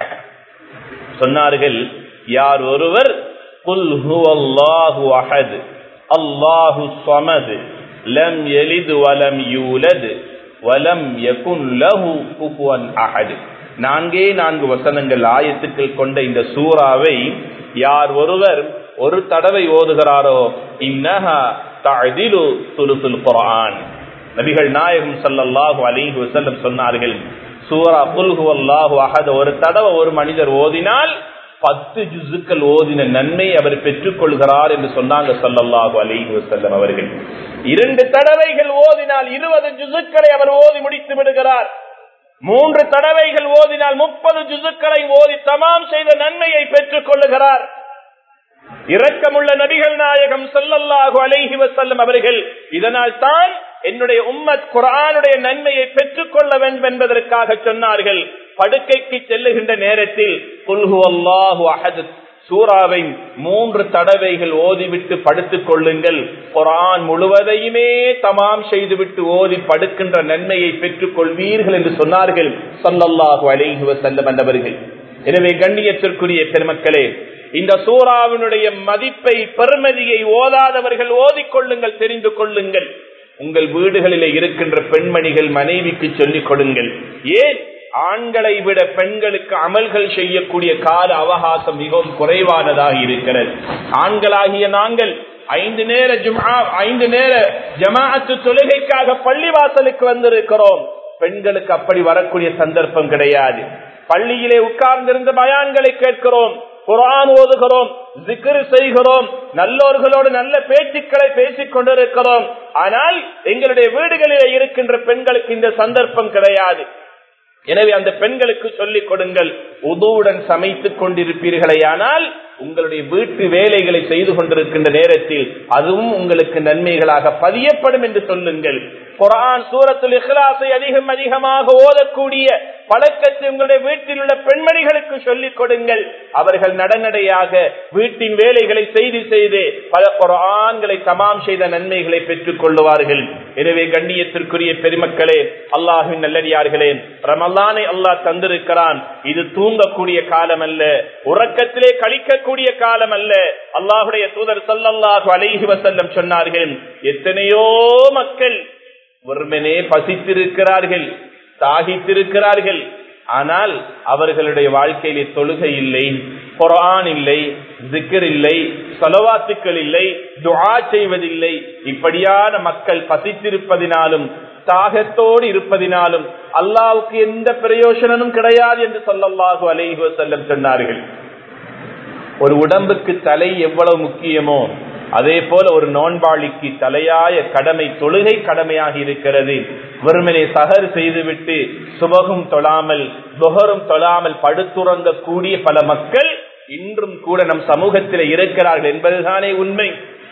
சொன்னார்கள் யார் ஒருவர் குல் ஹுவல்லாஹு அஹத் அல்லாஹு ஸமத் லம் யலித் வலம் யூலத் வலம் யகுன் லஹு குஃபுவன் அஹத் நான்கே நான்கு வசனங்கள் ஆயத்துக்கள் கொண்ட இந்த சூறாவை யார் ஒருவர் ஒரு தடவை ஓதுகிறாரோ இன்னஹா தஅதிலு சுலுசுல் குர்ஆன் நபிகள் நாயகம் ஸல்லல்லாஹு அலைஹி வஸல்லம் சொன்னார்கள் சூரா குல் ஹுவல்லாஹு அஹத் ஒரு தடவை ஒரு மனிதர் ஓதினால் பத்து ஜுசுக்கள் ஓதின நன்மை அவர் பெற்றுக் கொள்கிறார் என்று சொன்னாங்க சல்லல்லாஹு அலைஹி வஸல்லம் அவர்கள் இரண்டு தடவைகள் ஓதினால் இருபது ஜுசுக்களை அவர் ஓதி முடித்து விடுகிறார் மூன்று தடவைகள் ஓதினால் முப்பது ஜுசுக்களை ஓதி தமாம் செய்த நன்மையை பெற்றுக் கொள்ளுகிறார் இரக்கமுள்ள நபிகள் நாயகம் சொல்லல்லாஹு அலைஹி வசல்லம் அவர்கள் இதனால் தான் என்னுடைய உம்மத் குரானுடைய நன்மையை பெற்றுக் கொள்ள வேண்டும் என்பதற்காக சொன்னார்கள் படுக்கைக்கு செல்லுகின்ற நேரத்தில் குல்ஹு அல்லாஹு அஹத் சூறாவை மூன்று தடவைகள் ஓதிவிட்டு படுத்துக் கொள்ளுங்கள் குரான் முழுவதையுமே தமாம் செய்துவிட்டு ஓதி படுக்கின்ற நன்மையை பெற்றுக் கொள்வீர்கள் என்று சொன்னார்கள் சல்லல்லாஹு அலைஹி வசல்லம் என்றவர்கள் எனவே கண்ணியத்திற்குரிய பெருமக்களே இந்த சூறாவினுடைய மதிப்பை பெருமதியை ஓதாதவர்கள் ஓதிக்கொள்ளுங்கள் தெரிந்து கொள்ளுங்கள் உங்கள் வீடுகளிலே இருக்கின்ற பெண்மணிகள் மனைவிக்கு சொல்லிக் கொடுங்கள் ஏன் ஆண்களை விட பெண்களுக்கு அமல்கள் செய்யக்கூடிய கால அவகாசம் மிகவும் குறைவானதாக இருக்கிறது ஆண்களாகிய நாங்கள் ஐந்து நேர ஜுமா ஐந்து நேர ஜமாஅத்து தொழுகைக்காக பள்ளிவாசலுக்கு வந்திருக்கிறோம் பெண்களுக்கு அப்படி வரக்கூடிய சந்தர்ப்பம் கிடையாது பள்ளியிலே உட்கார்ந்திருந்த பயான்களை கேட்கிறோம் குரான் ஓதுகிறோம் ஜிக்ரு செய்கிறோம் நல்லோர்களோடு நல்ல பேச்சுக்களை பேசிக் கொண்டிருக்கிறோம் ஆனால் எங்களுடைய வீடுகளில் இருக்கின்ற பெண்களுக்கு இந்த சந்தர்ப்பம் கிடையாது எனவே அந்த பெண்களுக்கு சொல்லிக் கொடுங்கள் உதவுடன் சமைத்துக் கொண்டிருப்பீர்களேயானால் உங்களுடைய வீட்டு வேலைகளை செய்து கொண்டிருக்கின்ற நேரத்தில் அதுவும் உங்களுக்கு நன்மைகளாக பதியப்படும் என்று சொல்லுங்கள் குரான் சூரத்துல் இஹ்லாஸை அதிகம் அதிகமாக ஓதக்கூடிய பழக்கத்தை உங்களுடைய வீட்டில் உள்ள பெண்மணிகளுக்கு சொல்லிக் கொடுங்கள் அவர்கள் நடநடையாக வீட்டின் வேலைகளை செய்து செய்து பல குரான்களை தமாம் செய்த நன்மைகளை பெற்றுக் கொள்ளுவார்கள் எனவே கண்ணியத்திற்குரிய பெருமக்களே அல்லாஹின் நல்லடியார்களே ரமலானை அல்லாஹ் தந்திருக்கிறான் இது தூங்கக்கூடிய காலம் அல்ல உறக்கத்திலே கழிக்கக்கூடிய காலம் அல்ல அல்லாஹுடைய தூதர் சல்லல்லாஹு அலைஹி வசல்லம் சொன்னார்கள் எத்தனையோ மக்கள் ஒருமனே பசித்திருக்கிறார்கள் தாகித்திருக்கிறார்கள் ஆனால் அவர்களுடைய வாழ்க்கையிலே தொழுகை இல்லை குரான் இல்லை ஜிக்கர் இல்லை செலவாத்துக்கள் இல்லை துஆ செய்வதில்லை இப்படியான மக்கள் பசித்திருப்பதினாலும் தாகத்தோடு இருப்பதினாலும் அல்லாவுக்கு எந்த பிரயோஜனமும் கிடையாது என்று சொல்லல்லாஹு அலைஹி வஸல்லம் சொன்னார்கள் ஒரு உடம்புக்கு தலை எவ்வளவு முக்கியமோ அதே போல ஒரு நோன்பாளிக்கு தலையாய கடமை தொழுகை கடமையாக இருக்கிறது வெறுமனை சகர் செய்துவிட்டு சுபகும் தொழாமல் துகரும் தொழாமல் படுத்துறங்க கூடிய பல மக்கள் இன்றும் கூட நம் சமூகத்தில் இருக்கிறார்கள் என்பதுதானே உண்மை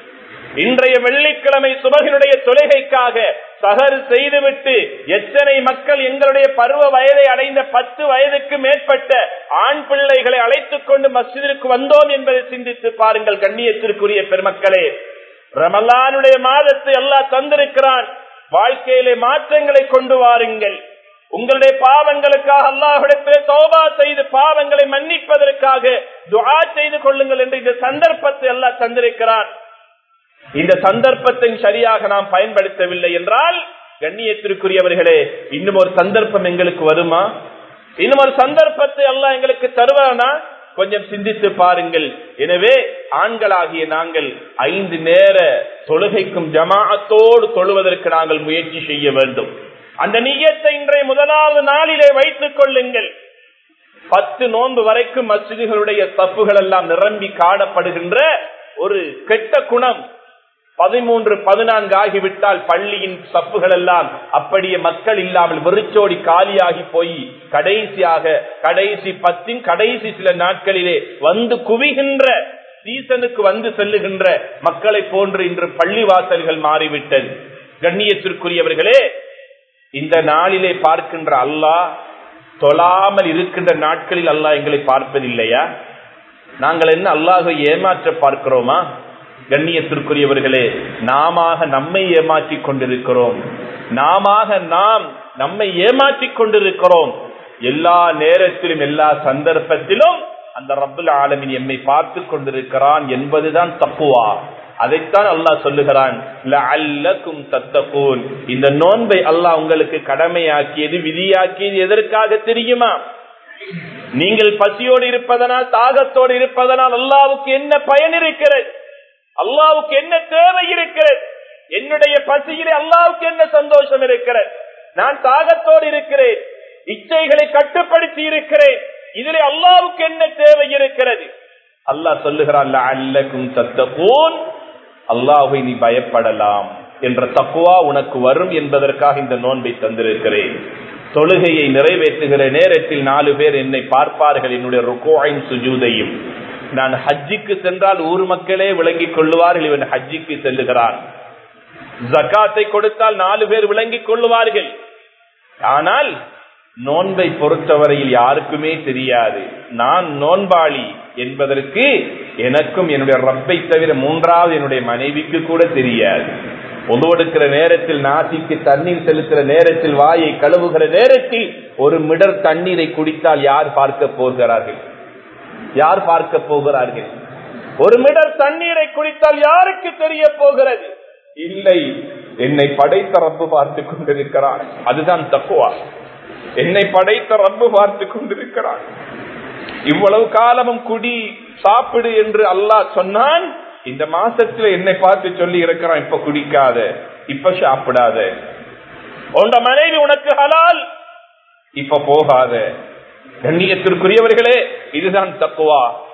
இன்றைய வெள்ளிக்கிழமை சுபகினுடைய தொழுகைக்காக சகர் செய்துவிட்டு எத்தனை மக்கள் எங்களுடைய பருவ வயதை அடைந்த பத்து வயதுக்கு மேற்பட்ட ஆண் பிள்ளைகளை அழைத்துக் கொண்டு மஸ்ஜிதிற்கு வந்தோம் என்பதை சிந்தித்து பாருங்கள் கண்ணியத்திற்குரிய பெருமக்களே ரமலானுடைய மாதத்தை எல்லாம் தந்திருக்கிறான் வாழ்க்கையிலே மாற்றங்களை கொண்டு வாருங்கள் உங்களுடைய பாவங்களுக்காக அல்லாஹிடத்திலே தோபா செய்து பாவங்களை மன்னிப்பதற்காக துஆ செய்து கொள்ளுங்கள் என்று இந்த சந்தர்ப்பத்தை எல்லாம் தந்திருக்கிறான் இந்த சந்தர்ப்பத்தை சரியாக நாம் பயன்படுத்தவில்லை என்றால் கண்ணியத்திற்குரியவர்களே இன்னும் ஒரு சந்தர்ப்பம் எங்களுக்கு வருமா இன்னும் ஒரு சந்தர்ப்பத்தை எல்லாம் எங்களுக்கு தருவானா கொஞ்சம் சிந்தித்து பாருங்கள் எனவே ஆண்களாகிய நாங்கள் ஐந்து நேர தொழுகைக்கும் ஜமாஅத்தோடு தொழுவதற்கு நாங்கள் முயற்சி செய்ய வேண்டும் அந்த நீயத்தை இன்றைய முதலாவது நாளிலே வைத்துக் கொள்ளுங்கள் பத்து நோன்பு வரைக்கும் மசிதிகளுடைய தப்புகள் எல்லாம் நிரம்பி காணப்படுகின்ற ஒரு கெட்ட குணம் பதிமூன்று பதினான்கு ஆகிவிட்டால் பள்ளியின் தப்புகள் எல்லாம் அப்படியே மக்கள் இல்லாமல் வெறிச்சோடி காலியாகி போய் கடைசியாக கடைசி பத்தின் கடைசி சில நாட்களிலே வந்து குவிகின்ற சீசனுக்கு வந்து செல்லுகின்ற மக்களை போன்று இன்று பள்ளி வாசல்கள் மாறிவிட்டது கண்ணியத்திற்குரியவர்களே இந்த நாளிலே பார்க்கின்ற அல்லாஹ் தொழாமல் இருக்கின்ற நாட்களில் அல்லாஹ் எங்களை பார்ப்பதில்லையா நாங்கள் என்ன அல்லாஹை ஏமாற்ற பார்க்கிறோமா கண்ணியத்திற்குரியவர்களே நாம நம்மை ஏமாற்றிக் கொண்டிருக்கிறோம் நாம நாம் நம்மை ஏமாற்றிக் கொண்டிருக்கிறோம் எல்லா நேரத்திலும் எல்லா சந்தர்ப்பத்திலும் அந்த ரப்புல் ஆலமின் எம்மை பார்த்து கொண்டிருக்கிறான் என்பதுதான் தப்புவா அதைத்தான் அல்லாஹ் சொல்லுகிறான் தத்தகூன் இந்த நோன்பை அல்லாஹ் உங்களுக்கு கடமையாக்கியது விதியாக்கியது எதற்காக தெரியுமா நீங்கள் பசியோடு இருப்பதனால் தாகத்தோடு இருப்பதனால் அல்லாவுக்கு என்ன பயன் இருக்கிறது அல்லாவுக்கு என்ன தேவை இருக்கிறது என்னுடைய பசியிலே அல்லாவுக்கு என்ன சந்தோஷம் இருக்கிறது நான் தாகத்தோடு இருக்கிறேன் இச்சைகளை கட்டுப்படுத்தி இருக்கிறேன் இதிலே அல்லாவுக்கு என்ன தேவை இருக்கிறது அல்லாஹ் சொல்லுகிறான் அல்லக்கும் தத்தகூன் அல்லாஹை நீ பயப்படலாம் என்ற தக்குவா உனக்கு வரும் என்பதற்காக இந்த நோன்பை தந்திருக்கிறேன் தொழுகையை நிறைவேற்றுகிற நேரத்தில் நாலு பேர் என்னை பார்ப்பார்கள் என்னுடைய ருக்கோயின் சுஜூதையும் நான் ஹஜ்ஜிக்கு சென்றால் ஊர் மக்களே விளங்கிக் கொள்ளுவார்கள் இவன் ஹஜ்ஜிக்கு செல்லுகிறான் ஜக்காத்தை கொடுத்தால் நாலு பேர் விளங்கிக் கொள்ளுவார்கள் ஆனால் நோன்பை பொறுத்தவரையில் யாருக்குமே தெரியாது நான் நோன்பாளி என்பதற்கு எனக்கும் என்னுடைய ரப்பை தவிர மூன்றாவது என்னுடைய மனைவிக்கு கூட தெரியாது ஒதுவெடுக்கிற நேரத்தில் நாசிக்கு தண்ணீர் செலுத்துகிற நேரத்தில் வாயை கழுவுகிற நேரத்தில் ஒரு மிடர் தண்ணீரை குடித்தால் யார் பார்க்க போகிறார்கள் யார் பார்க்க போகிறார்கள் ஒரு மிடர் தண்ணீரை குடித்தால் யாருக்கு தெரிய போகிறது இல்லை என்னை படைத்த ரப்பு பார்த்து கொண்டிருக்கிறான் அதுதான் தப்புவா என்னை படைத்த ரப்பு பார்த்து கொண்டிருக்கிறான் இவ்வளவு காலமும் குடி சாப்பிடு என்று அல்லாஹ் சொன்னான் இந்த மாசத்துல என்னை பார்த்து சொல்லி இருக்கிறான் இப்ப குடிக்காத இப்ப சாப்பிடாத உண்ட மனைவி உனக்கு ஹலால் இப்ப போகாத கண்ணியத்திற்குரியவர்களே இதுதான் தப்புவா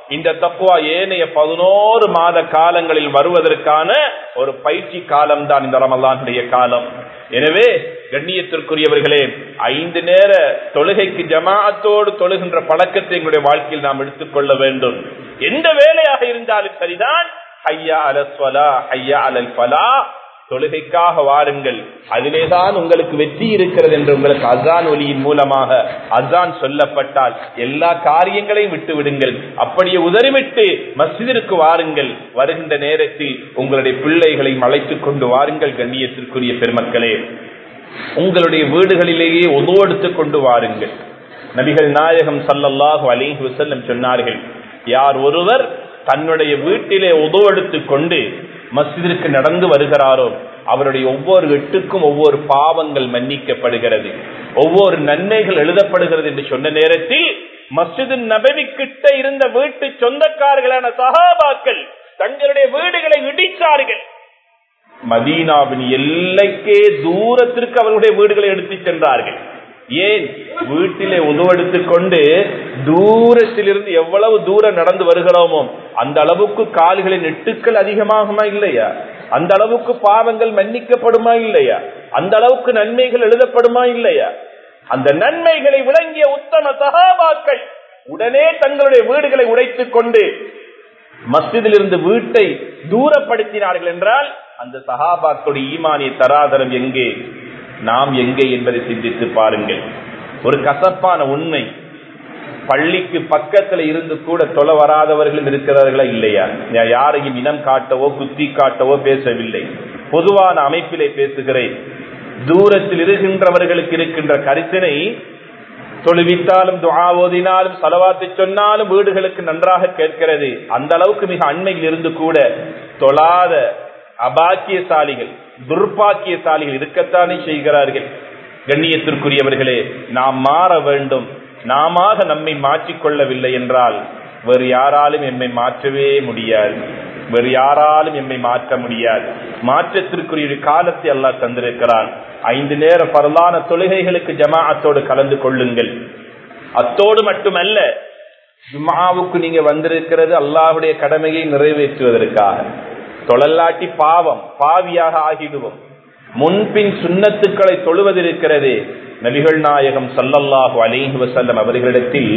இந்த தக்குவா ஏனைய பதினோரு மாத காலங்களில் வருவதற்கான ஒரு பயிற்சி காலம் தான் இந்த ரமலானுடைய காலம் எனவே கண்ணியத்திற்குரியவர்களே ஐந்து நேர தொழுகைக்கு ஜமாஅத்தோடு தொழுகின்ற பழக்கத்தை எங்களுடைய வாழ்க்கையில் நாம் எடுத்துக்கொள்ள வேண்டும் எந்த வேலையாக இருந்தாலும் சரிதான் ஐயா அலஸ்வலா ஐயா அலல் பலா தொழுகைக்காக வாருங்கள் அதிலேதான் உங்களுக்கு வெற்றி இருக்கிறது என்று உங்களுக்கு அசான் ஒலியின் மூலமாக அசான் சொல்லப்பட்டால் எல்லா காரியங்களையும் விட்டு விடுங்கள் அப்படியே உதறிவிட்டு மஸ்ஜிதிற்கு வாருங்கள் வருகின்ற நேரத்தில் உங்களுடைய பிள்ளைகளை அழைத்துக் கொண்டு வாருங்கள் கண்ணியத்திற்குரிய பெருமக்களே உங்களுடைய வீடுகளிலேயே உதவெடுத்துக் கொண்டு வாருங்கள் நபிகள் நாயகம் சல்லல்லாஹு அலிஹி வசல்லம் சொன்னார்கள் யார் ஒருவர் தன்னுடைய வீட்டிலே உதவெடுத்துக் கொண்டு மஸ்ஜிதிற்கு நடந்து வருகிறாரோ அவருடைய ஒவ்வொரு எட்டுக்கும் ஒவ்வொரு பாவங்கள் மன்னிக்கப்படுகிறது ஒவ்வொரு நன்மைகள் எழுதப்படுகிறது என்று சொன்ன நேரத்தில் மஸ்ஜிது நபவி கிட்ட இருந்த வீட்டு சொந்தக்காரர்களான சகாபாக்கள் தங்களுடைய வீடுகளை இடித்தார்கள் மதீனாவின் எல்லைக்கே தூரத்திற்கு அவர்களுடைய வீடுகளை எடுத்து சென்றார்கள் ஏன் வீட்டிலே உதவெடுத்துக் கொண்டு தூரத்திலிருந்து எவ்வளவு தூரம் நடந்து வருகிறோமோ அந்த அளவுக்கு கால்களின் எட்டுக்கள் அதிகமாகுமா இல்லையா அந்த அளவுக்கு பாவங்கள் மன்னிக்கப்படுமா இல்லையா அந்த அளவுக்கு நன்மைகள் எழுதப்படுமா இல்லையா அந்த நன்மைகளை விளங்கிய உத்தம சகாபாக்கள் உடனே தங்களுடைய வீடுகளை உடைத்துக் கொண்டு மஸ்ஜிதில் இருந்து வீட்டை தூரப்படுத்தினார்கள் என்றால் அந்த சகாபாக்களுடைய ஈமானிய தராதரம் எங்கே நாம் எங்கே என்பதை சிந்தித்து பாருங்கள் ஒரு கசப்பான உண்மை பள்ளிக்கு பக்கத்துல இருந்து கூட தொலை வராதவர்களும் இருக்கிறார்களா இல்லையா யாரையும் இனம் காட்டவோ குத்தி காட்டவோ பேசவில்லை பொதுவான அமைப்பிலே பேசுகிறேன் தூரத்தில் இருக்கின்றவர்களுக்கு இருக்கின்ற கருத்தினை தொழுவித்தாலும் துவா ஓதினாலும் செலவாத்து சொன்னாலும் வீடுகளுக்கு நன்றாக கேட்கிறது அந்த அளவுக்கு மிக அண்மையில் இருந்து கூட தொழாத அபாக்கியசாலிகள் துர்பாக்கியசாலிகள் இருக்கத்தானே செய்கிறார்கள் கண்ணியத்திற்குரியவர்களே நாம் மாற வேண்டும் நாம நம்மை மாற்றிக்கொள்ளவில்லை என்றால் வேறு யாராலும் எம்மை மாற்றவே முடியாது வேறு யாராலும் எம்மை மாற்ற முடியாது மாற்றத்திற்குரிய காலத்தை அல்லாஹ் தந்திருக்கிறான் ஐந்து நேர பரலான தொழுகைகளுக்கு ஜமாஅத்தோடு கலந்து கொள்ளுங்கள் அத்தோடு மட்டுமல்ல ஜுமாவுக்கு நீங்க வந்திருக்கிறது அல்லாஹுடைய கடமையை நிறைவேற்றுவதற்காக தொழல்லாட்டி பாவம் பாவியாக ஆகிடுவோம் முன்பின் சுண்ணத்துக்களை தொழுவதிருக்கிறது நபிகள் நாயகம் சல்லல்லாஹு அலிஹி வசல்லம் அவர்களிடத்தில்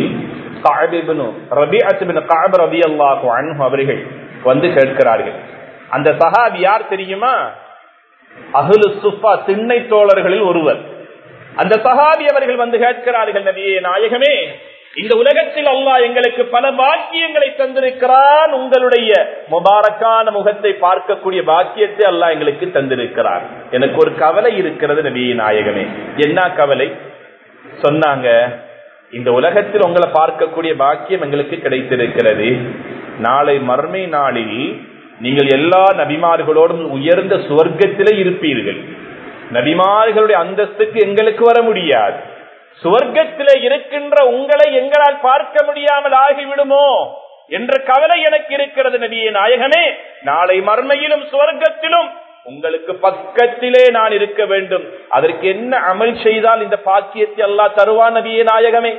அவர்கள் வந்து கேட்கிறார்கள் அந்த சஹாபி யார் தெரியுமா அகுலு சுஃபா திண்ணை தோழர்களில் ஒருவர் அந்த சஹாபி அவர்கள் வந்து கேட்கிறார்கள் நபியே நாயகமே இந்த உலகத்தில் அல்லாஹ் எங்களுக்கு பல பாக்கியங்களை தந்திருக்கிறான் உங்களுடைய முபாரக்கான முகத்தை பார்க்கக்கூடிய பாக்கியத்தை அல்லாஹ் எங்களுக்கு தந்திருக்கிறார் எனக்கு ஒரு கவலை இருக்கிறது நபியே நாயகமே என்ன கவலை சொன்னாங்க இந்த உலகத்தில் உங்களை பார்க்கக்கூடிய பாக்கியம் எங்களுக்கு கிடைத்திருக்கிறது நாளை மர்மை நாளில் நீங்கள் எல்லா நபிமார்களோடும் உயர்ந்த சுவர்க்கத்திலே இருப்பீர்கள் நபிமார்களுடைய அந்தஸ்துக்கு எங்களுக்கு வர முடியாது சுவர்க்கத்திலே இருக்கின்ற உங்களை எங்களால் பார்க்க முடியாமல் ஆகிவிடுமோ என்ற கவலை எனக்கு இருக்கிறது நபியே நாயகனே நாளை மர்மையிலும் சுவர்க்கத்திலும் உங்களுக்கு பக்கத்திலே நான் இருக்க வேண்டும் அதற்கு என்ன அமல் செய்தால் இந்த பாக்கியத்தை அல்லாஹ் தருவான் நபியே நாயகமே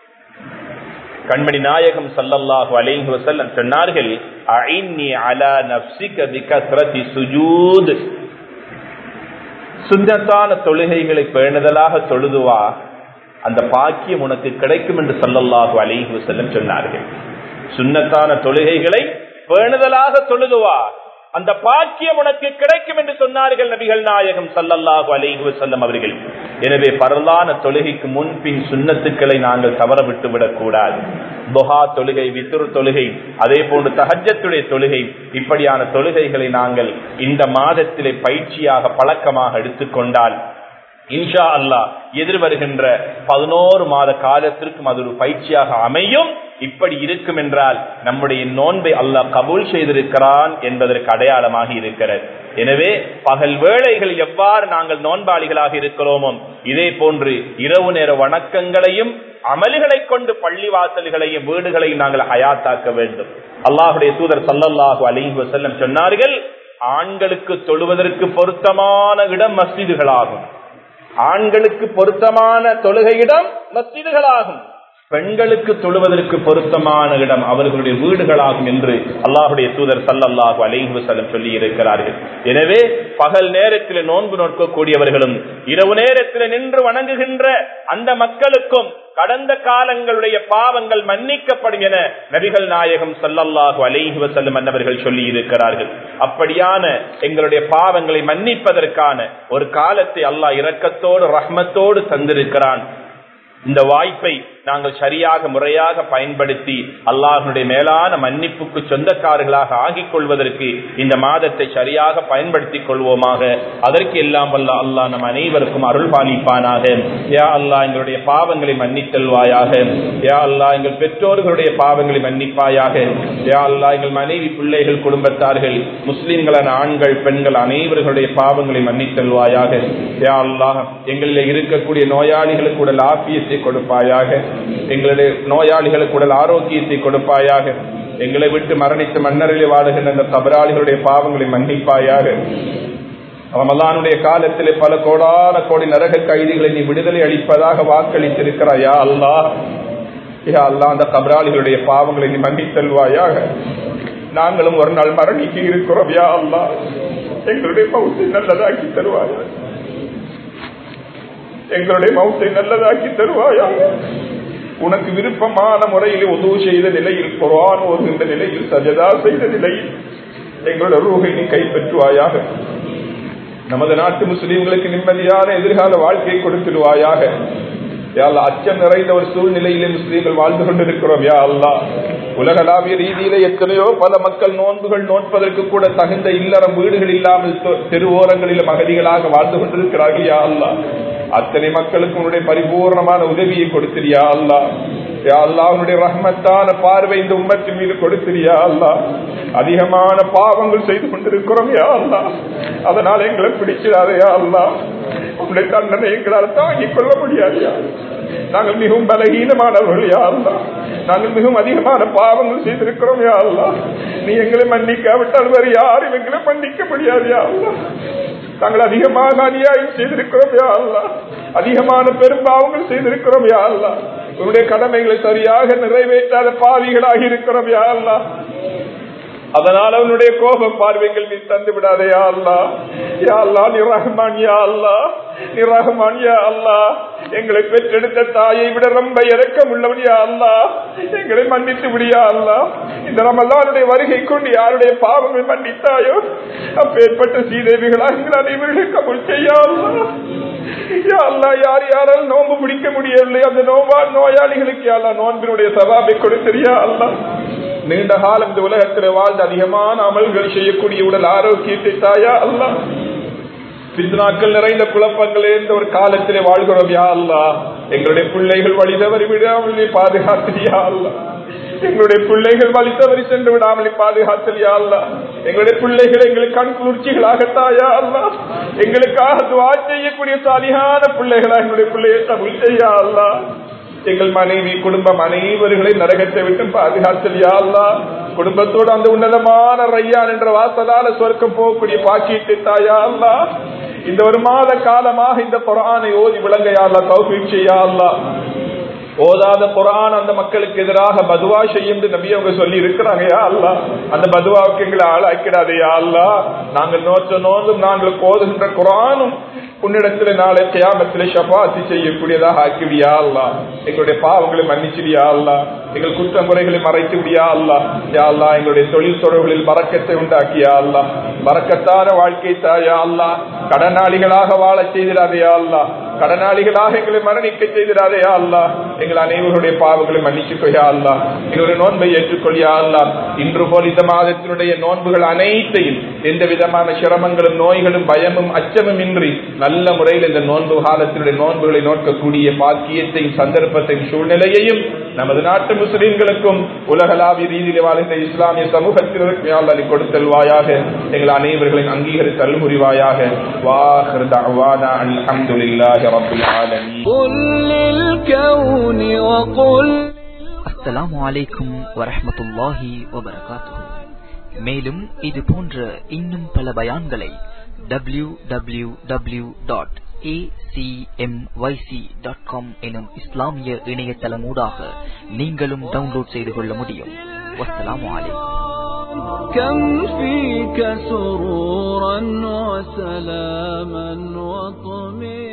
கண்மணி நாயகம் சல்லல்லாஹு அலைஹி வஸல்லம் சொன்னார்கள் அஇன்னி அலா நஃப்ஸிக பிகத்ரதி சுஜூத் சுன்னத்தான தொழுகைகளை பேணுதலாக தொழுதுவா அந்த பாக்கியம் உனக்கு கிடைக்கும் என்று சல்லல்லாஹு அலைஹி வஸல்லம் சொன்னார்கள் சுன்னத்தான தொழுகைகளை பேணுதலாக தொழுதுவா அந்த பாக்கியம் உனக்கு கிடைக்கும் என்று சொன்னார்கள் நபிகள் நாயகம் சல்லல்லாஹு அலைஹி வஸல்லம் அவர்கள் எனவே பரலான தொழுகைக்கு முன்பின் சுன்னத்துக்களை நாங்கள் தவற விட்டு விடக் கூடாது துஹா தொழுகை வித்துரு தொழுகை அதே போன்று தஹஜத்துடைய தொழுகை இப்படியான தொழுகைகளை நாங்கள் இந்த மாதத்திலே பயிற்சியாக பழக்கமாக எடுத்துக்கொண்டால் இன்ஷா அல்லா எதிர்வருகின்ற பதினோரு மாத காலத்திற்கும் அது ஒரு பயிற்சியாக அமையும் இப்படி இருக்கும் என்றால் நம்முடைய நோன்பை அல்லாஹ் கபூல் செய்திருக்கிறான் என்பதற்கு அடையாளமாக இருக்கிறது எனவே பகல் வேளைகள் எவ்வாறு நாங்கள் நோன்பாளிகளாக இருக்கிறோமோ இதே போன்று இரவு நேர வணக்கங்களையும் அமல்களை கொண்டு பள்ளி வாசல்களையும் வீடுகளையும் நாங்கள் அயாத்தாக்க வேண்டும் அல்லாஹுடைய தூதர் சல்லல்லாஹு அலிஹி வசல்லம் சொன்னார்கள் ஆண்களுக்கு தொழுவதற்கு பொருத்தமான இடம் மஸ்ஜிதுகளாகும் ஆண்களுக்கு பொருத்தமான தொழுகையிடம் மஸ்ஜிதுகளாகும் பெண்களுக்கு தொழுவதற்கு பொருத்தமான இடம் அவர்களுடைய வீடுகளாகும் என்று அல்லாஹுடைய தூதர் சல்லல்லாஹு அலைஹி வஸல்லம் சொல்லி இருக்கிறார்கள் எனவே பகல் நேரத்தில் நோன்பு நோக்கக்கூடியவர்களும் இரவு நேரத்தில் நின்று வணங்குகின்ற அந்த மக்களுக்கும் கடந்த காலங்களுடைய பாவங்கள் மன்னிக்கப்படும் என நபிகள் நாயகம் சல்லல்லாஹு அலைஹி வஸல்லம் அன்னவர்கள் சொல்லி இருக்கிறார்கள் அப்படியான எங்களுடைய பாவங்களை மன்னிப்பதற்கான ஒரு காலத்தை அல்லாஹ் இரக்கத்தோடு ரஹ்மத்தோடு தந்திருக்கிறான் இந்த வாய்ப்பை நாங்கள் சரியாக முறையாக பயன்படுத்தி அல்லாஹனுடைய மேலான மன்னிப்புக்கு சொந்தக்காரர்களாக ஆகிக் கொள்வதற்கு இந்த மாதத்தை சரியாக பயன்படுத்திக் கொள்வோமாக அதற்கு எல்லாம் வல்ல அல்லாஹ் நம் அனைவருக்கும் அருள் பாலிப்பானாக யா அல்லாஹ் எங்களுடைய பாவங்களை மன்னித்தல்வாயாக யா அல்லாஹ் எங்கள் பெற்றோர்களுடைய பாவங்களை மன்னிப்பாயாக யா அல்லாஹ் எங்கள் மனைவி பிள்ளைகள் குடும்பத்தார்கள் முஸ்லிம்களான ஆண்கள் பெண்கள் அனைவர்களுடைய பாவங்களை மன்னித்தல்வாயாக யா அல்லாஹ் எங்களில் இருக்கக்கூடிய நோயாளிகளுக்கு உடல் ஆபியத்தை கொடுப்பாயாக எங்களுடைய நோயாளிகளுக்கு உடல் ஆரோக்கியத்தை கொடுப்பாயாக எங்களை விட்டு மரணித்து மன்னரிலே வாழுகின்ற அந்த தபராளிகளுடைய பாவங்களை மன்னிப்பாயாக ரமலானுடைய காலத்திலே பல கோடான கோடி நரக கைதிகளை நீ விடுதலை அளிப்பதாக வாக்களித்திருக்கிறாய் யா அல்லாஹ் யா அல்லாஹ் அந்த கபராளிகளுடைய பாவங்களை நீ மன்னித்தல்வாயாக நாங்களும் ஒரு நாள் மரணிக்கு இருக்கிறோம் யா அல்லாஹ் எங்களுடைய பௌத்தை நல்லதாக்கி தருவாயாக எங்களுடைய மௌத்தை நல்லதாக்கி தருவாயாக உனக்கு விருப்பமான முறையில் உதவு செய்த நிலையில் குரான் ஓதுகின்ற நிலையில் சஜதா செய்த நிலையில் எங்களுடைய ரூகை நீ கைப்பற்றுவாயாக நமது நாட்டு முஸ்லிம்களுக்கு நிம்மதியான எதிர்கால வாழ்க்கையை கொடுத்துடுவாயாக யாழ்லா அச்சம் நிறைந்த ஒரு சூழ்நிலையிலே முஸ்லீம்கள் வாழ்ந்து கொண்டிருக்கிறோம் யா அல்லா உலகளாவிய ரீதியிலே எத்தனையோ பல மக்கள் நோன்புகள் நோட்பதற்கு கூட தகுந்த இல்லறம் வீடுகள் இல்லாமல் தெருவோரங்களிலும் அகதிகளாக வாழ்ந்து கொண்டிருக்கிறார்கள் யா அல்லா அத்தனை மக்களுக்கு உன்னுடைய பரிபூர்ணமான உதவியை கொடுத்திரியா அல்லா யா அல்லா உன்னுடைய ரஹ்மத்தான பார்வை இந்த உம்மத்தின் மீது கொடுத்திரியா அல்லா அதிகமான பாவங்கள் செய்து கொண்டிருக்கிறோம் யா அல்லா அதனால எங்களை பிடிச்சிடாதையா அல்லா உன்னுடைய தண்டனை எங்களால் தாங்கிக் கொள்ள முடியாதையா நாங்கள் மிகவும் பலகீனமானவர்கள் யா அல்லா நாங்கள் மிகவும் அதிகமான பாவங்கள் செய்திருக்கிறோம் யா அல்லா நீ எங்களை மன்னிக்காவிட்டால் வேறு யாரும் எங்களை மன்னிக்க முடியாது யா அல்லா நாங்கள் அதிகமாக அநியாயம் செய்திருக்கிறோம் யா அல்லா அதிகமான பெரும்பாவங்கள் செய்திருக்கிறோம் யா அல்லா உன்னுடைய கடமைகளை சரியாக நிறைவேற்றாத பாவிகளாக இருக்கிறோம் யா அல்லா அதனால் அவனுடைய கோபம் பார்வைகள் நீ தந்து விடாதே யா அல்லா யா அல்லா நீ ரஹ்மான் யா அல்லா நீ ரஹ்மான் யா அல்லா எங்களை பெற்றெடுத்த தாயை விட ரொம்ப இறக்கம் உள்ளவன் யா அல்லா எங்களை மன்னித்து விடியா அல்லா இந்த ரமலானுடைய வருகை கொண்டு யாருடைய பாவங்கள் மன்னித்தாயோ அப்பேற்பட்ட சீதேவிகளாக எங்கள் அனைவர்களை கபுல் செய்யா அல்லா யா அல்லா யார் யாரால் நோன்பு பிடிக்க முடியவில்லை அந்த நோவா நோயாளிகளுக்கு யாரா நோன்பினுடைய சவாபை கொடுத்திரியா அல்லா நீண்ட காலம் இந்த உலகத்தில் வாழ்ந்து அதிகமான அமல்கள் செய்யக்கூடிய உடல் ஆரோக்கியத்தை தாயா அல்லா பித்னாக்கள் நிறைந்த குழப்பங்கள் இருந்த ஒரு காலத்திலே வாழ்கிறோம் யா அல்லா எங்களுடைய பிள்ளைகள் வழி தவறி விடாமல் பாதுகாத்தியா அல்லா எங்களுடைய பிள்ளைகள் வழி தவறி சென்று விடாமல் பாதுகாத்தலியா அல்லா எங்களுடைய பிள்ளைகள் எங்களுக்கு கண் குளிர்ச்சிகளாகத்தாயா அல்லா எங்களுக்காக துவா செய்யக்கூடிய சாலியான பிள்ளைகளா எங்களுடைய பிள்ளையை தமிழ் செய்யா அல்லா எங்கள் மனைவி குடும்பம் அனைவர்களை நரகத்தை விட்டு பாதுகாத்தலியா அல்லா குடும்பத்தோடு அந்த உன்னதமான ரையான் என்ற வாசலால சொர்க்கம் போகக்கூடிய பாக்கியத்தை தாயா அல்லா இந்த ஒரு மாத காலமாக இந்த குரானை ஓதி விளங்கையா அல்லா தௌஃபீக் செய்யா அல்லா ஓதாத குரான் அந்த மக்களுக்கு எதிராக பதுவா செய்யும் நபி அவங்க சொல்லி இருக்கிறாங்க யா அல்லா அந்த பதுவாவுக்கு எங்களை ஆளாக்கிடாதையா அல்லா நாங்கள் நோற்ற நோந்தும் நாங்கள் ஓதுகின்ற குரானும் உன்னிடத்துல நாளை கியாமத்திலே ஷபாத்தி செய்யக்கூடியதாக ஆக்கிவியா அல்லா எங்களுடைய பாவங்களை மன்னிச்சிடியா அல்லா எங்கள் குற்றம் குறைகளை மறைத்து விடியா அல்லா யா அல்லா எங்களுடைய தொழில் தொடர்புகளில் பறக்கத்தை உண்டாக்கியா அல்லா பறக்கத்தான வாழ்க்கை தாயா அல்லா கடனாளிகளாக வாழ செய்திடாதையா அல்லா கடனாளிகளாக எங்களை மரணிக்க செய்திடாதையா அல்லா எங்கள் அனைவருடைய பாவங்களை மன்னிச்சுக்கொய்யா அல்லா எங்களுடைய நோன்பை ஏற்றுக்கொள்ளியா அல்லா இன்று போல் இந்த மாதத்தினுடைய நோன்புகள் அனைத்தையும் எந்த விதமான சிரமங்களும் நோய்களும் பயமும் அச்சமும் இன்றி நல்ல முறையில் இந்த நோன்பு காலத்தினுடைய நோன்புகளை நோக்கக்கூடிய பாக்கியத்தையும் சந்தர்ப்பத்தையும் சூழ்நிலையையும் நமது நாட்டு முஸ்லிம்களுக்கும் உலகளாவிய ரீதியில் வாழ்கின்ற இஸ்லாமிய சமூகத்தினருக்கு நீ கொடுத்தல்வாயாக எங்கள் அனைவர்களின் அங்கீகரித்து அல்முறிவாயாக வாஹர் தஅவானா அல்ஹம்துலில்லாஹி ரப்பில் ஆலமீன் قل للكون وقل அஸ்ஸலாமு அலைக்கும் வரஹ்மத்துல்லாஹி வபரகாத்துஹு மேலும் இது போன்ற இன்னும் பல பயான்களை www.acmyc.com டாட் காம் எனும் இஸ்லாமிய இணையதளமூடாக நீங்களும் டவுன்லோட் செய்து கொள்ள முடியும் வஸ்ஸலாமு அலைக்கும் كم فيك سرورا وسلاما وطمئنا